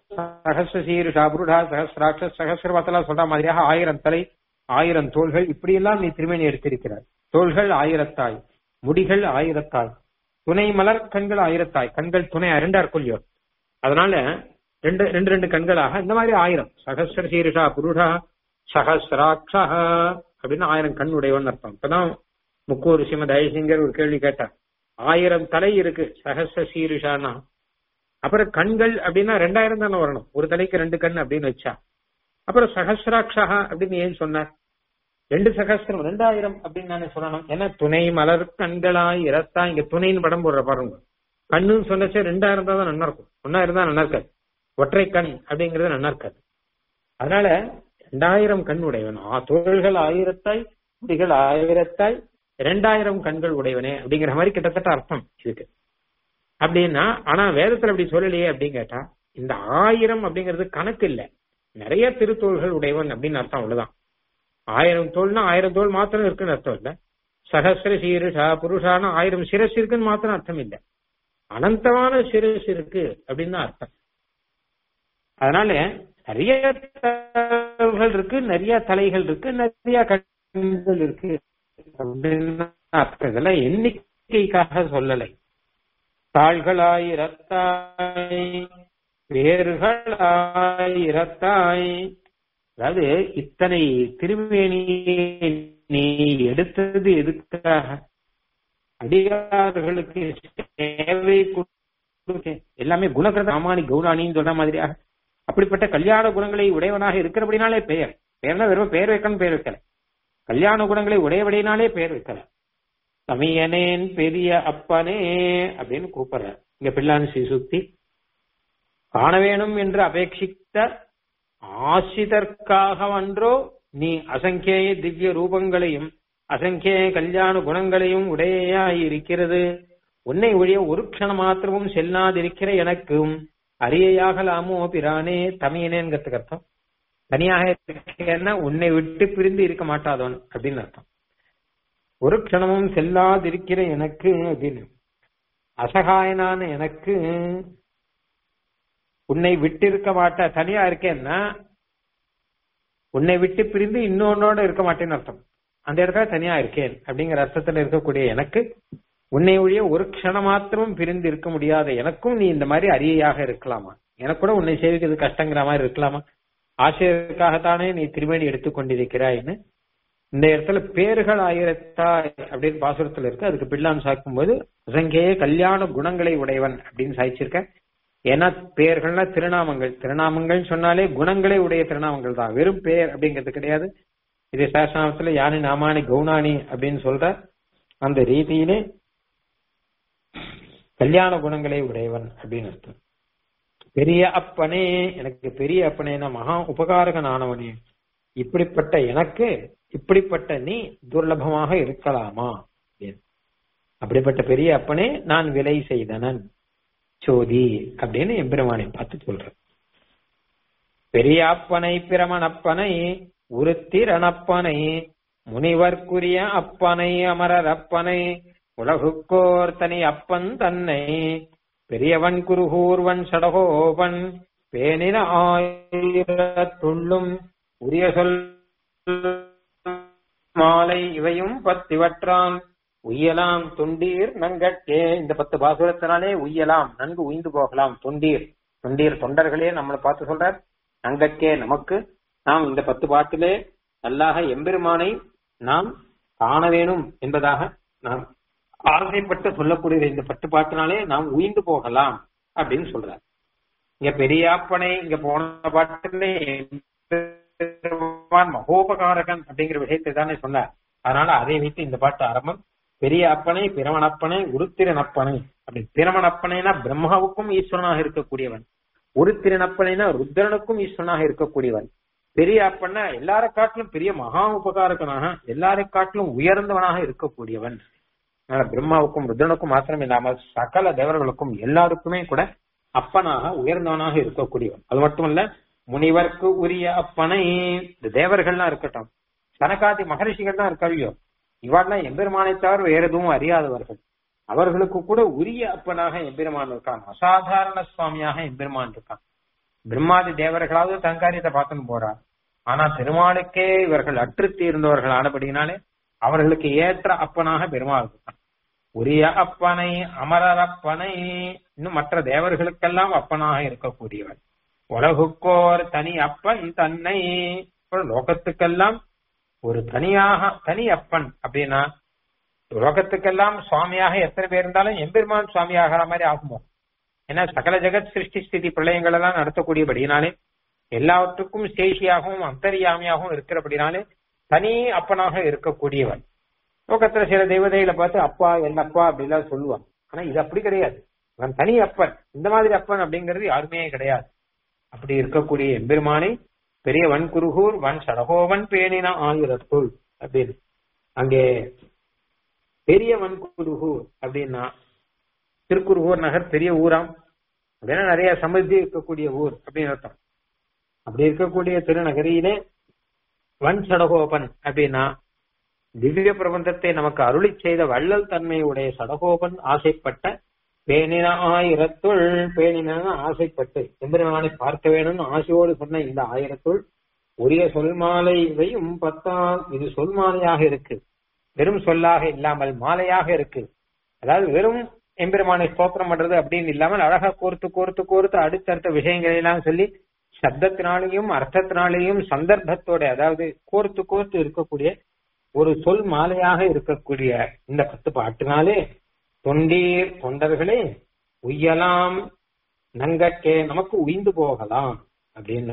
சகசிர சீருஷா புருடா சகசிராட்ச சகசிரவத்தலா சொல்ற மாதிரியாக ஆயிரம் தலை ஆயிரம் தோள்கள் இப்படியெல்லாம் நீ திருமணி எடுத்திருக்கிறாய் தோள்கள் ஆயிரத்தாய் முடிகள் ஆயிரத்தாய் துணை மலர் கண்கள் ஆயிரத்தாய் கண்கள் துணை இரண்டார் கொல்லியோ அதனால ரெண்டு ரெண்டு ரெண்டு கண்களாக இந்த மாதிரி ஆயிரம் சகசிர சீருஷா புருடா சகசிராட்சா அப்படின்னு ஆயிரம் கண் உடையவன் அர்த்தம் இப்பதான் முக்கூர் சிம தயசிங்கர் ஒரு கேள்வி கேட்டார் ஆயிரம் தலை இருக்கு சகசிர சீருஷானா அப்புறம் கண்கள் அப்படின்னா ரெண்டாயிரம் தானே வரணும் ஒரு தலைக்கு ரெண்டு கண் அப்படின்னு வச்சா அப்புறம் சகசிராட்சா அப்படின்னு ஏன் சொன்னார் ரெண்டு சகசிரம் ரெண்டாயிரம் அப்படின்னு நானே சொல்லணும் ஏன்னா துணை மலர் கண்களாய் இரத்தா இங்க துணைன்னு படம் போடுற பாருங்க கண்ணுன்னு சொன்னச்சே ரெண்டாயிரம் தான் நல்லா இருக்கும் ஒன்னா இருந்தா நல்லா இருக்காது ஒற்றை கண் அப்படிங்கறது நல்லா இருக்காது அதனால ரெண்டாயிரம் கண் உடையவன் தோள்கள் ஆயிரத்தாய் முடிகள் ஆயிரத்தாய் ரெண்டாயிரம் கண்கள் உடையவனே அப்படிங்கிற மாதிரி கிட்டத்தட்ட அர்த்தம் இதுக்கு அப்படின்னா ஆனா வேதத்துல அப்படி சொல்லலையே அப்படின்னு கேட்டா இந்த ஆயிரம் அப்படிங்கிறது கணக்கு இல்ல நிறைய திருத்தோள்கள் உடையவன் அப்படின்னு அர்த்தம் அவ்வளவுதான் ஆயிரம் தோல்னா ஆயிரம் தோல் மாத்திரம் இருக்குன்னு அர்த்தம் இல்ல சகசிர சீருஷா புருஷான ஆயிரம் சிரஸ் இருக்குன்னு மாத்திரம் அர்த்தம் இல்ல அனந்தமான சிரஸ் இருக்கு அப்படின்னு தான் அர்த்தம் அதனால நிறைய தலைகள் இருக்கு நிறைய தலைகள் இருக்கு நிறைய கண்கள் இருக்கு அப்படின்னு அர்த்தம் இதெல்லாம் எண்ணிக்கைக்காக சொல்லலை தாள்களாயிரத்தாய் வேர்களாயிரத்தாய் அதாவது இத்தனை திருமேனியை நீ எடுத்தது எதுக்காக அடியார்களுக்கு சேவை எல்லாமே குணகிரத ராமானி கௌராணின்னு சொல்ற மாதிரியாக அப்படிப்பட்ட கல்யாண குணங்களை உடையவனாக இருக்கிறபடினாலே பெயர் பெயர்னா வெறும் பெயர் வைக்கணும் பெயர் வைக்கல கல்யாண குணங்களை உடையபடினாலே பெயர் வைக்கல சமயனேன் பெரிய அப்பனே அப்படின்னு கூப்பிடுற இங்க பிள்ளான் சுத்தி காண வேணும் என்று அபேட்சித்த ஆசிதற்காகவன்றோ நீ அசங்கேய திவ்ய ரூபங்களையும் அசங்கேய கல்யாண குணங்களையும் உடையாய் இருக்கிறது உன்னை ஒழிய ஒரு க்ஷணம் மாத்திரமும் செல்லாதிருக்கிற எனக்கும் அரியையாகலாமோ பிரானே தமியனேங்கிறதுக்கு அர்த்தம் தனியாக இருக்கேன்னா உன்னை விட்டு பிரிந்து இருக்க மாட்டாதவன் அப்படின்னு அர்த்தம் ஒரு க்ஷணமும் செல்லாதிருக்கிற எனக்கு அப்படின்னு அசகாயனான எனக்கு உன்னை விட்டு இருக்க மாட்ட தனியா இருக்கேன்னா உன்னை விட்டு பிரிந்து இன்னொன்னோட இருக்க மாட்டேன்னு அர்த்தம் அந்த இடத்துல தனியா இருக்கேன் அப்படிங்கிற அர்த்தத்துல இருக்கக்கூடிய எனக்கு உன்னை ஒழிய ஒரு க்ஷணம் மாத்திரமும் பிரிந்து இருக்க முடியாத எனக்கும் நீ இந்த மாதிரி அரியையாக இருக்கலாமா எனக்கு கூட உன்னை சேவிக்கிறது கஷ்டங்கிற மாதிரி இருக்கலாமா ஆசிரியருக்காகத்தானே நீ திருமணி எடுத்துக்கொண்டிருக்கிறாய்ன்னு இந்த இடத்துல பேர்கள் ஆயிரத்தாய் அப்படின்னு பாசுரத்துல இருக்கு அதுக்கு பிள்ளான் சாக்கும்போது அசங்கேய கல்யாண குணங்களை உடையவன் அப்படின்னு சாய்ச்சிருக்க ஏன்னா பேர்கள்னா திருநாமங்கள் திருநாமங்கள் சொன்னாலே குணங்களை உடைய திருநாமங்கள் தான் வெறும் பேர் அப்படிங்கிறது கிடையாது இது சாசனத்துல யானி நாமானி கவுனானி அப்படின்னு சொல்ற அந்த ரீதியிலே கல்யாண குணங்களை உடையவன் அப்படின்னு அர்த்தம் பெரிய அப்பனே எனக்கு பெரிய அப்பனேனா மகா உபகாரகன் ஆனவனே இப்படிப்பட்ட எனக்கு இப்படிப்பட்ட நீ துர்லபமாக இருக்கலாமா அப்படிப்பட்ட பெரிய அப்பனே நான் விலை செய்தனன் சோதி அப்படின்னு எம்பெருமானை பார்த்து சொல்ற பெரிய அப்பனை பிரமணப்பனை உருத்திரனப்பனை முனிவர்க்குரிய அப்பனை அமரர் அப்பனை உலகுக்கோர் தனி அப்பன் தன்னை பெரியவன் குருகூர்வன் சடகோபன் பேனின ஆயிரத்துள்ளும் உரிய சொல் மாலை இவையும் பத்திவற்றான் உய்யலாம் தொண்டீர் நங்கட்கே இந்த பத்து பாசுரத்தினாலே உய்யலாம் நன்கு உய்ந்து போகலாம் தொண்டீர் தொண்டீர் தொண்டர்களே நம்மளை பார்த்து சொல்றார் நங்கட்கே நமக்கு நாம் இந்த பத்து பாட்டிலே நல்லாக எம்பெருமானை நாம் காண வேணும் என்பதாக நாம் ஆசைப்பட்டு சொல்லக்கூடிய இந்த பத்து பாட்டினாலே நாம் உயிர்ந்து போகலாம் அப்படின்னு சொல்றார் இங்க பெரியாப்பனை இங்க போன பாட்டிலே மகோபகாரகன் அப்படிங்கிற விஷயத்தை தானே சொன்னார் அதனால அதை வைத்து இந்த பாட்டு ஆரம்பம் பெரிய அப்பனை பிரமணப்பனை உருத்திரனப்பனை அப்படி பிரமணப்பனைனா பிரம்மாவுக்கும் ஈஸ்வரனாக இருக்கக்கூடியவன் உருத்திரனப்பனைனா ருத்ரனுக்கும் ஈஸ்வரனாக இருக்கக்கூடியவன் பெரிய அப்பன்னா எல்லார காட்டிலும் பெரிய மகா உபகாரகனாக எல்லாரை காட்டிலும் உயர்ந்தவனாக இருக்கக்கூடியவன் பிரம்மாவுக்கும் ருத்ரனுக்கும் மாத்திரம் இல்லாமல் சகல தேவர்களுக்கும் எல்லாருக்குமே கூட அப்பனாக உயர்ந்தவனாக இருக்கக்கூடியவன் அது மட்டுமல்ல முனிவர்க்கு உரிய அப்பனை இந்த தேவர்கள்லாம் இருக்கட்டும் சனகாதி மகரிஷிகள் தான் இருக்காவியோ இவாள்லாம் எம்பெருமானை தவிர வேற எதுவும் அறியாதவர்கள் அவர்களுக்கு கூட உரிய அப்பனாக எம்பெருமான் இருக்கான் அசாதாரண சுவாமியாக எம்பெருமான் இருக்கான் பிரம்மாதி தேவர்களாவது தங்காரியத்தை பார்த்துன்னு போறா ஆனா பெருமாளுக்கே இவர்கள் அற்று தீர்ந்தவர்கள் ஆனபடினாலே அவர்களுக்கு ஏற்ற அப்பனாக பெருமாள் இருக்கான் உரிய அப்பனை அமரர் அப்பனை இன்னும் மற்ற தேவர்களுக்கெல்லாம் அப்பனாக இருக்கக்கூடியவன் உலகுக்கோர் தனி அப்பன் தன்னை லோகத்துக்கெல்லாம் ஒரு தனியாக தனி அப்பன் அப்படின்னா லோகத்துக்கெல்லாம் சுவாமியாக எத்தனை பேர் இருந்தாலும் எம்பெருமான் சுவாமி ஆகிற மாதிரி ஆகுமோ ஏன்னா சகல ஜெகத் சிருஷ்டி ஸ்திதி பிரளயங்கள் எல்லாம் நடத்தக்கூடியபடினாலே எல்லாவற்றுக்கும் சேஷியாகவும் அந்தரியாமியாகவும் இருக்கிறபடினாலே தனி அப்பனாக இருக்கக்கூடியவன் லோகத்துல சில தெய்வதைகளை பார்த்து அப்பா என்னப்பா அப்படிலாம் சொல்லுவான் ஆனா இது அப்படி கிடையாது அவன் தனி அப்பன் இந்த மாதிரி அப்பன் அப்படிங்கிறது யாருமே கிடையாது அப்படி இருக்கக்கூடிய எம்பெருமானை பெரிய வன் குருகூர் வன் சடகோவன் பேணின ஆயிரத்துள் அப்படின்னு அங்கே பெரிய வன் குருகூர் அப்படின்னா திருக்குருகூர் நகர் பெரிய ஊராம் அப்படின்னா நிறைய சமൃദ്ധி இருக்கக்கூடிய ஊர் அப்படின்னு அர்த்தம் அப்படி இருக்கக்கூடிய திருநகரியிலே வன் சடகோபன் அப்படின்னா திவ்ய பிரபந்தத்தை நமக்கு அருளி செய்த வள்ளல் தன்மையுடைய சடகோபன் ஆசைப்பட்ட பேணின ஆயிரத்துள் பேணின ஆசைப்பட்டு எம்பெருமானை பார்க்க வேணும்னு ஆசையோடு சொன்ன இந்த ஆயிரத்துள் உரிய சொல் மாலை இவையும் பத்தால் இது சொல் மாலையாக இருக்கு வெறும் சொல்லாக இல்லாமல் மாலையாக இருக்கு அதாவது வெறும் எம்பெருமானை ஸ்தோத்திரம் பண்றது அப்படின்னு இல்லாமல் அழகா கோர்த்து கோர்த்து கோர்த்து அடுத்தடுத்த விஷயங்களை எல்லாம் சொல்லி சப்தத்தினாலேயும் அர்த்தத்தினாலேயும் சந்தர்ப்பத்தோட அதாவது கோர்த்து கோர்த்து இருக்கக்கூடிய ஒரு சொல் மாலையாக இருக்கக்கூடிய இந்த பத்து பாட்டினாலே தொண்டீர் தொண்டர்களே உய்யலாம் நங்கக்கே நமக்கு உய்ந்து போகலாம் அப்படின்னு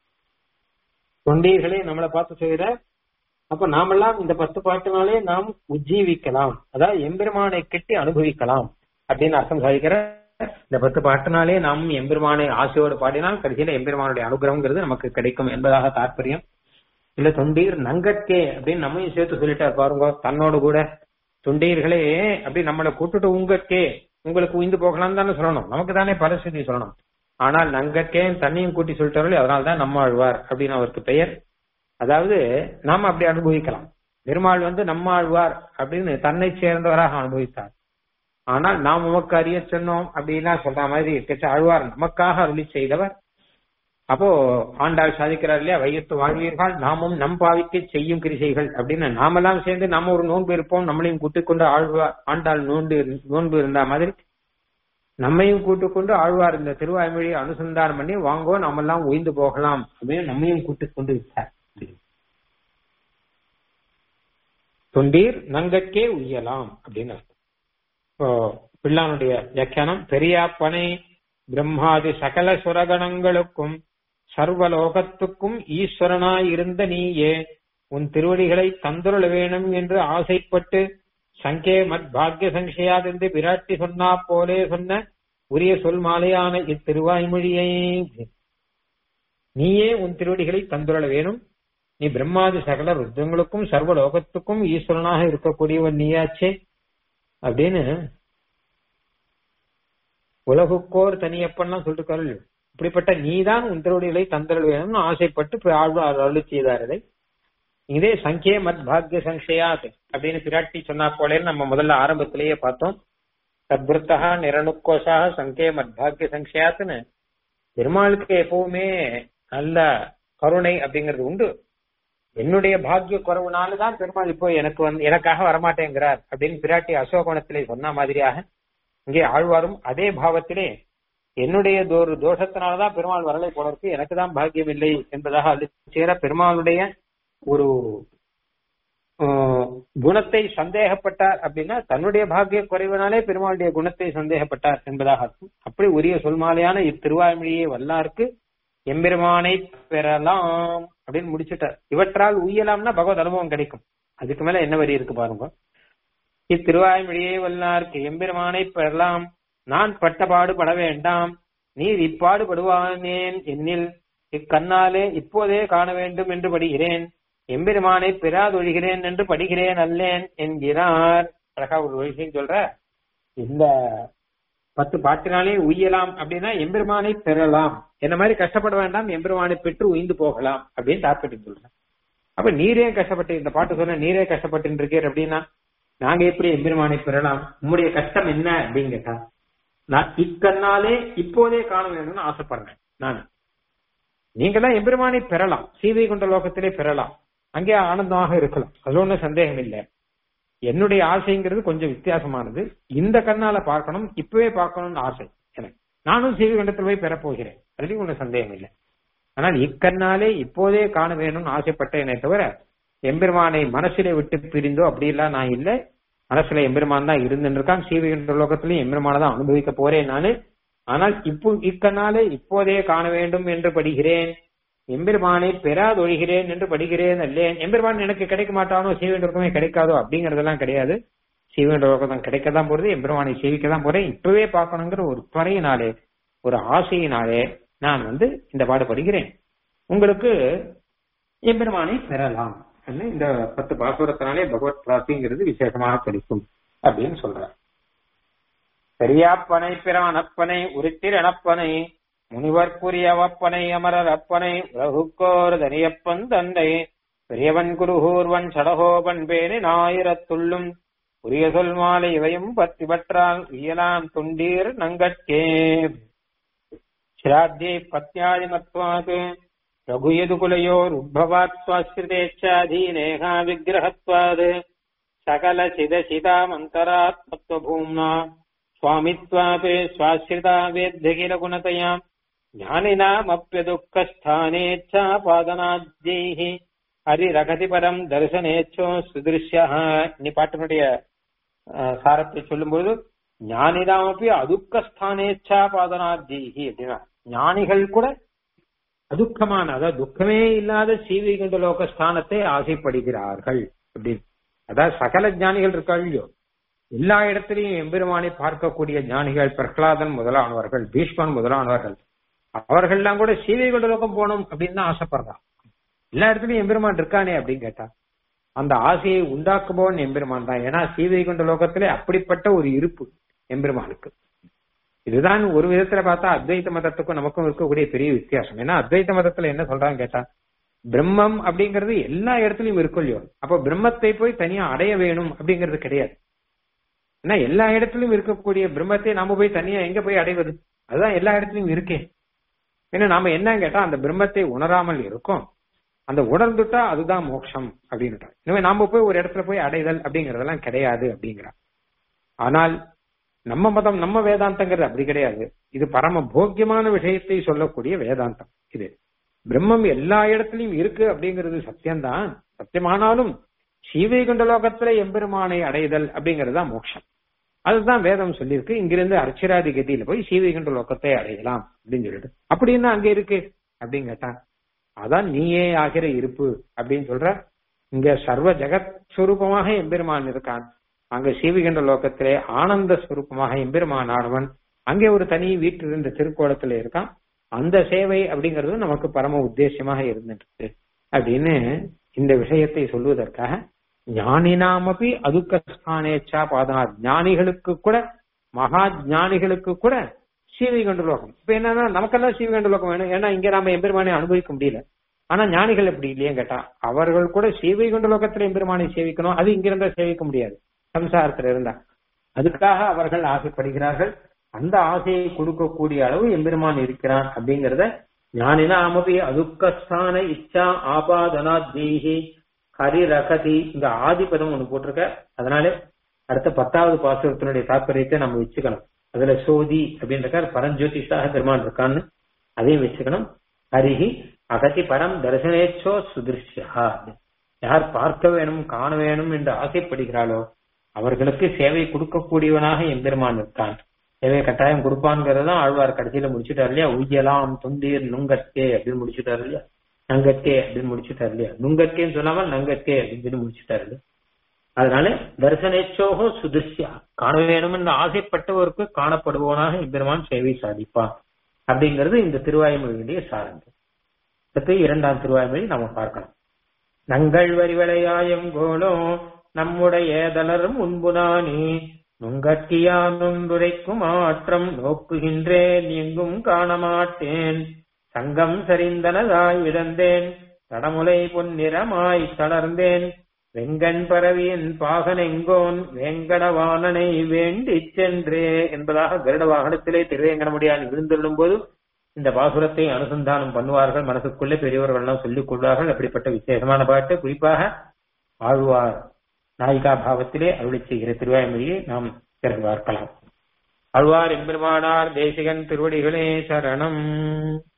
தொண்டீர்களே நம்மளை பார்த்து செய்யற அப்ப நாமெல்லாம் இந்த பத்து பாட்டினாலே நாம் உஜ்ஜீவிக்கலாம் அதாவது எம்பெருமானை கெட்டி அனுபவிக்கலாம் அப்படின்னு அர்த்தம் சாதிக்கிற இந்த பத்து பாட்டினாலே நாம் எம்பெருமானை ஆசையோடு பாடினால் கடைசியில எம்பெருமானுடைய அனுகிரகங்கிறது நமக்கு கிடைக்கும் என்பதாக தாற்பயம் இல்ல தொண்டீர் நங்கட்கே அப்படின்னு நம்மையும் சேர்த்து சொல்லிட்டார் பாருங்க தன்னோடு கூட தொண்டீர்களே அப்படி நம்மளை கூட்டுட்டு உங்கக்கே உங்களுக்கு உயிந்து போகலாம் தானே சொல்லணும் நமக்கு தானே பரிசுத்தி சொல்லணும் ஆனால் நங்கக்கே தண்ணியும் கூட்டி சொல்லிட்டார்கள் அதனால தான் நம்ம ஆழ்வார் அப்படின்னு அவருக்கு பெயர் அதாவது நாம அப்படி அனுபவிக்கலாம் பெருமாள் வந்து நம்ம ஆழ்வார் அப்படின்னு தன்னை சேர்ந்தவராக அனுபவித்தார் ஆனால் நாம் உமக்கு அறிய சொன்னோம் அப்படின்லாம் சொல்ற மாதிரி இருக்கச்ச ஆழ்வார் நமக்காக அருளி செய்தவர் அப்போ ஆண்டாள் சாதிக்கிறார் இல்லையா வையத்து வாழ்வீர்கள் நாமும் நம் பாவிக்க செய்யும் கிரிசைகள் அப்படின்னு நாமெல்லாம் சேர்ந்து நம்ம ஒரு நோன்பு இருப்போம் நம்மளையும் கூட்டிக் கொண்டு ஆழ்வார் ஆண்டாள் நோன்பு நோன்பு இருந்த மாதிரி நம்மையும் கூட்டிக் கொண்டு ஆழ்வார் இந்த திருவாய்மொழியை அனுசந்தானம் பண்ணி வாங்கோ நாமெல்லாம் உயிந்து போகலாம் அப்படின்னு நம்மையும் கூட்டிக் கொண்டு விட்டார் தொண்டீர் நங்கற்கே உய்யலாம் அப்படின்னு அர்த்தம் இப்போ பிள்ளானுடைய வியாக்கியானம் பெரியாப்பனை பிரம்மாதி சகல சுரகணங்களுக்கும் சர்வலோகத்துக்கும் ஈஸ்வரனாய் இருந்த நீயே உன் திருவடிகளை தந்துருள வேணும் என்று ஆசைப்பட்டு சங்கே மத் பாக்ய சங்கையாதென்று பிராட்டி சொன்னா போலே சொன்ன உரிய சொல் மாலையான இத்திருவாய்மொழியை நீயே உன் திருவடிகளை தந்துருள வேணும் நீ பிரம்மாதி சகல ருத்ரங்களுக்கும் சர்வலோகத்துக்கும் ஈஸ்வரனாக இருக்கக்கூடியவன் நீயாச்சே அப்படின்னு உலகுக்கோர் தனியப்பன்லாம் சொல்லிருக்காரு இப்படிப்பட்ட நீதான் உன் திருவடிகளை தந்தருள் வேணும்னு ஆசைப்பட்டு ஆழ்வார் அருள் செய்தார் இதை இதே சங்கே மத் பாக்ய சங்ஷயாத் அப்படின்னு பிராட்டி சொன்னா போலே நம்ம முதல்ல ஆரம்பத்திலேயே பார்த்தோம் தத்ருத்தகா நிரணுக்கோஷாக சங்கே மத் பாக்ய சங்ஷயாத்னு பெருமாளுக்கு எப்பவுமே நல்ல கருணை அப்படிங்கிறது உண்டு என்னுடைய பாக்கிய குறைவுனாலதான் பெருமாள் இப்போ எனக்கு வந்து எனக்காக வரமாட்டேங்கிறார் அப்படின்னு பிராட்டி அசோகவனத்திலே சொன்ன மாதிரியாக இங்கே ஆழ்வாரும் அதே பாவத்திலே என்னுடைய ஒரு தோஷத்தினாலதான் பெருமாள் வரலை போல இருக்கு எனக்கு தான் பாக்கியம் இல்லை என்பதாக அது சேர பெருமாளுடைய ஒரு குணத்தை சந்தேகப்பட்டார் அப்படின்னா தன்னுடைய பாக்கிய குறைவினாலே பெருமாளுடைய குணத்தை சந்தேகப்பட்டார் என்பதாக அர்த்தம் அப்படி உரிய சொல்மாலையான இத்திருவாய்மொழியை வல்லாருக்கு எம்பெருமானை பெறலாம் அப்படின்னு முடிச்சுட்டார் இவற்றால் உய்யலாம்னா பகவத் அனுபவம் கிடைக்கும் அதுக்கு மேல என்ன வரி இருக்கு பாருங்க இத்திருவாய்மொழியை வல்லார்க்கு எம்பெருமானை பெறலாம் நான் பட்டபாடு பட வேண்டாம் நீர் இப்பாடு படுவானேன் என்னில் இக்கண்ணாலே இப்போதே காண வேண்டும் என்று படுகிறேன் எம்பெருமானை பெறாதொழிகிறேன் என்று படிக்கிறேன் அல்லேன் என்கிறார் அழகா ஒரு விஷயம் சொல்ற இந்த பத்து பாட்டினாலே உய்யலாம் அப்படின்னா எம்பெருமானை பெறலாம் என்ன மாதிரி கஷ்டப்பட வேண்டாம் எம்பெருமானை பெற்று உயிந்து போகலாம் அப்படின்னு தாற்பயம் சொல்றேன் அப்ப நீரே கஷ்டப்பட்டு இந்த பாட்டு சொன்ன நீரே கஷ்டப்பட்டு இருக்கீர் அப்படின்னா நாங்க எப்படி எம்பெருமானை பெறலாம் உங்களுடைய கஷ்டம் என்ன அப்படின்னு கேட்டா நான் இக்கண்ணாலே இப்போதே காண வேணும்னு ஆசைப்படுறேன் நான் நீங்க தான் எம்பெருமானை பெறலாம் சீதை கொண்ட லோகத்திலே பெறலாம் அங்கே ஆனந்தமாக இருக்கலாம் அது ஒன்றும் சந்தேகம் இல்லை என்னுடைய ஆசைங்கிறது கொஞ்சம் வித்தியாசமானது இந்த கண்ணால பார்க்கணும் இப்பவே பார்க்கணும்னு ஆசை எனக்கு நானும் சீவை கண்டத்தில் போய் பெறப்போகிறேன் அதுலயும் ஒன்றும் சந்தேகம் இல்லை ஆனால் இக்கண்ணாலே இப்போதே காண வேணும்னு ஆசைப்பட்டேனே தவிர எம்பெருமானை மனசிலே விட்டு பிரிந்தோ அப்படி எல்லாம் நான் இல்லை மனசுல எம்பெருமான் தான் இருந்துட்டு இருக்கான் சீவை என்ற லோகத்திலையும் எம்பெருமான தான் அனுபவிக்க போறேன் நானு ஆனால் இப்போ இக்கண்ணாலே இப்போதே காண வேண்டும் என்று படுகிறேன் எம்பெருமானை பெறாதொழிகிறேன் என்று படிக்கிறேன் அல்லேன் எம்பெருமான் எனக்கு கிடைக்க மாட்டானோ சீவேண்டருக்குமே கிடைக்காதோ அப்படிங்கறதெல்லாம் கிடையாது சீவேண்ட லோகம் கிடைக்க தான் போறது எம்பெருமானை சேவிக்க தான் போறேன் இப்பவே பார்க்கணுங்கிற ஒரு துறையினாலே ஒரு ஆசையினாலே நான் வந்து இந்த பாடு படிக்கிறேன் உங்களுக்கு எம்பெருமானை பெறலாம் இந்த பத்து பாசுரத்தினாலே பகவத் பிராப்திங்கிறது விசேஷமாக கிடைக்கும் அப்படின்னு சொல்ற பெரியாப்பனை பிரானப்பனை உருத்திர் அனப்பனை முனிவர்க்குரியவப்பனை அமரர் அப்பனை உலகுக்கோர் தனியப்பன் தந்தை பெரியவன் குருகூர்வன் சடகோபன் பேனி நாயிரத்துள்ளும் உரிய சொல் மாலை இவையும் பத்தி பற்றால் இயலாம் துண்டீர் நங்கட்கே ஸ்ராத்தே பத்யாதிமத்வாத் ரகுயதுகுலயோர் உத்பவாத் சுவாசிரிதேச்சாதீனேகா விக்கிரகத்வாத் சகல சித சிதாமந்தராத்மத்வபூம்னா स्वामित्वापि स्वाश्रिता वेद्यखिल गुणतया ஞானினாமப்பியதுக்கஸ்தானேச்சாபாதனாத்யைः ஹரிரகதி பரம் தரிசனேச்சோ சுதிருஷ்யா நீ பாட்டினுடைய சாரத்தை சொல்லும்போது ஞானினாமப்பி அதுக்கஸ்தானேச்சா பாதனாத்யைஹி அப்படின்னா ஞானிகள் கூட அதுக்கமான அதாவது துக்கமே இல்லாத சீவிகண்ட லோக ஸ்தானத்தை ஆசைப்படுகிறார்கள் அப்படின்னு அதாவது சகல ஞானிகள் இருக்கா இல்லையோ எல்லா இடத்திலையும் எம்பெருமானை பார்க்கக்கூடிய ஞானிகள் பிரகலாதன் முதலானவர்கள் பீஷ்மன் முதலானவர்கள் அவர்கள்லாம் கூட சீதை கொண்ட லோகம் போகணும் அப்படின்னு தான் ஆசைப்படுறான் எல்லா இடத்துலயும் எம்பெருமான் இருக்கானே அப்படின்னு கேட்டா அந்த ஆசையை உண்டாக்குபவன் எம்பெருமான் தான் ஏன்னா சீவைகுண்ட லோகத்திலே அப்படிப்பட்ட ஒரு இருப்பு எம்பெருமானுக்கு இதுதான் ஒரு விதத்துல பார்த்தா அத்வைத மதத்துக்கும் நமக்கும் இருக்கக்கூடிய பெரிய வித்தியாசம் ஏன்னா அத்வைத மதத்துல என்ன சொல்றாங்க கேட்டா பிரம்மம் அப்படிங்கிறது எல்லா இடத்துலயும் இருக்கும் இல்லையோ அப்ப பிரம்மத்தை போய் தனியா அடைய வேணும் அப்படிங்கிறது கிடையாது ஏன்னா எல்லா இடத்துலயும் இருக்கக்கூடிய பிரம்மத்தை நாம போய் தனியா எங்க போய் அடைவது அதுதான் எல்லா இடத்துலயும் இருக்கே ஏன்னா நாம என்ன கேட்டா அந்த பிரம்மத்தை உணராமல் இருக்கோம் அந்த உணர்ந்துட்டா அதுதான் மோட்சம் அப்படின்னுட்டா எனவே நாம போய் ஒரு இடத்துல போய் அடைதல் அப்படிங்கறதெல்லாம் கிடையாது அப்படிங்கிறா ஆனால் நம்ம மதம் நம்ம வேதாந்தங்கிறது அப்படி கிடையாது இது பரம போக்கியமான விஷயத்தை சொல்லக்கூடிய வேதாந்தம் இது பிரம்மம் எல்லா இடத்துலயும் இருக்கு அப்படிங்கிறது சத்தியம்தான் சத்தியமானாலும் சீவைகுண்ட லோகத்துல எம்பெருமானை அடைதல் அப்படிங்கிறது தான் மோட்சம் அதுதான் வேதம் சொல்லியிருக்கு இங்கிருந்து அர்ச்சராதி கதியில போய் சீவைகுண்ட லோகத்தை அடையலாம் அப்படின்னு சொல்லிட்டு அப்படின்னா அங்க இருக்கு அப்படின்னு கேட்டா அதான் நீயே ஆகிற இருப்பு அப்படின்னு சொல்ற இங்க சர்வ ஜெகத் சுரூபமாக எம்பெருமான் இருக்கான் அங்க சீவிகண்ட லோகத்திலே ஆனந்த சுரூபமாக எம்பெருமான் ஆனவன் அங்கே ஒரு தனி வீட்டில் இருந்த திருக்கோலத்துல இருக்கான் அந்த சேவை அப்படிங்கிறது நமக்கு பரம உத்தேசியமாக இருந்துட்டு அப்படின்னு இந்த விஷயத்தை சொல்வதற்காக ஞானினாமபி அதுக்கஸ்தானேச்சா பாதனா ஞானிகளுக்கு கூட மகா ஞானிகளுக்கு கூட சீவைகண்ட லோகம் இப்ப என்னன்னா நமக்கெல்லாம் சீவைகண்ட லோகம் வேணும் ஏன்னா இங்க நாம எம்பெருமானை அனுபவிக்க முடியல ஆனா ஞானிகள் எப்படி இல்லையே கேட்டா அவர்கள் கூட சீவைகுண்ட லோகத்துல எம்பெருமானை சேவிக்கணும் அது இங்கிருந்தா சேவிக்க முடியாது சம்சாரத்துல இருந்தா அதுக்காக அவர்கள் ஆசைப்படுகிறார்கள் அந்த ஆசையை கொடுக்கக்கூடிய அளவு எம்பெருமான் இருக்கிறான் அப்படிங்கறத ஞானினாமபி அதுக்கஸ்தான இச்சா ஆபாதனா தீஹி ஹரிரகதி இந்த ஆதிபதம் ஒண்ணு போட்டிருக்க அதனாலே அடுத்த பத்தாவது பாசுரத்தினுடைய தாற்பயத்தை நம்ம வச்சுக்கணும் அதுல சோதி அப்படின்ற பரஞ்சோதிஷாக பெருமான் இருக்கான்னு அதையும் வச்சுக்கணும் ஹரிஹி அகதி பரம் தரிசனேச்சோ சுதிருஷ்யா யார் பார்க்க வேணும் காண வேணும் என்று ஆசைப்படுகிறாளோ அவர்களுக்கு சேவை கொடுக்கக்கூடியவனாக எம்பெருமான் இருக்கான் சேவை கட்டாயம் கொடுப்பான்ங்கிறதான் ஆழ்வார் கடைசியில முடிச்சுட்டார் இல்லையா உய்யலாம் தொந்தீர் நுங்கற்கே அப்படின்னு முடிச்சுட்டாரு இல்லையா நங்கற்கே அப்படின்னு முடிச்சுட்டாரு இல்லையா நுங்கற்கேன்னு சொல்லாமல் நங்கற்கே அப்படின்னு சொல்லி முடிச்சுட்டாரு இல்லையா அதனால தரிசனேச்சோகோ சுதிர்ஷ்யா காண வேணும் என்று ஆசைப்பட்டவருக்கு காணப்படுபவனாக எம்பெருமான் சேவை சாதிப்பான் அப்படிங்கிறது இந்த திருவாய்மொழியுடைய சாரங்கள் அடுத்து இரண்டாம் திருவாய்மொழி நாம பார்க்கலாம் நங்கள் வரிவளையாயங்கோலோ நம்முடைய தளரும் முன்புனானே நுங்கட்டியான் நுண்டுரைக்கும் ஆற்றம் நோக்குகின்றேன் எங்கும் காண மாட்டேன் சங்கம் சரிந்தனதாய் விடந்தேன் தடமுலை பொன்னிறமாய் தளர்ந்தேன் வெங்கண் பரவியன் பாகனெங்கோன் வேங்கடவாணனை வேண்டிச் சென்றே என்பதாக கருட வாகனத்திலே திருவேங்கடமுடியான் விழுந்துள்ளும் போது இந்த பாசுரத்தை அனுசந்தானம் பண்ணுவார்கள் மனசுக்குள்ளே பெரியவர்கள் எல்லாம் சொல்லிக் கொள்வார்கள் அப்படிப்பட்ட விசேஷமான பாட்டு குறிப்பாக ஆழ்வார் நாயிகா பாவத்திலே அருளி செய்கிற திருவாய்மொழியை நாம் பிறகு பார்க்கலாம் ஆழ்வார் எம்பெருமானார் தேசிகன் திருவடிகளே சரணம்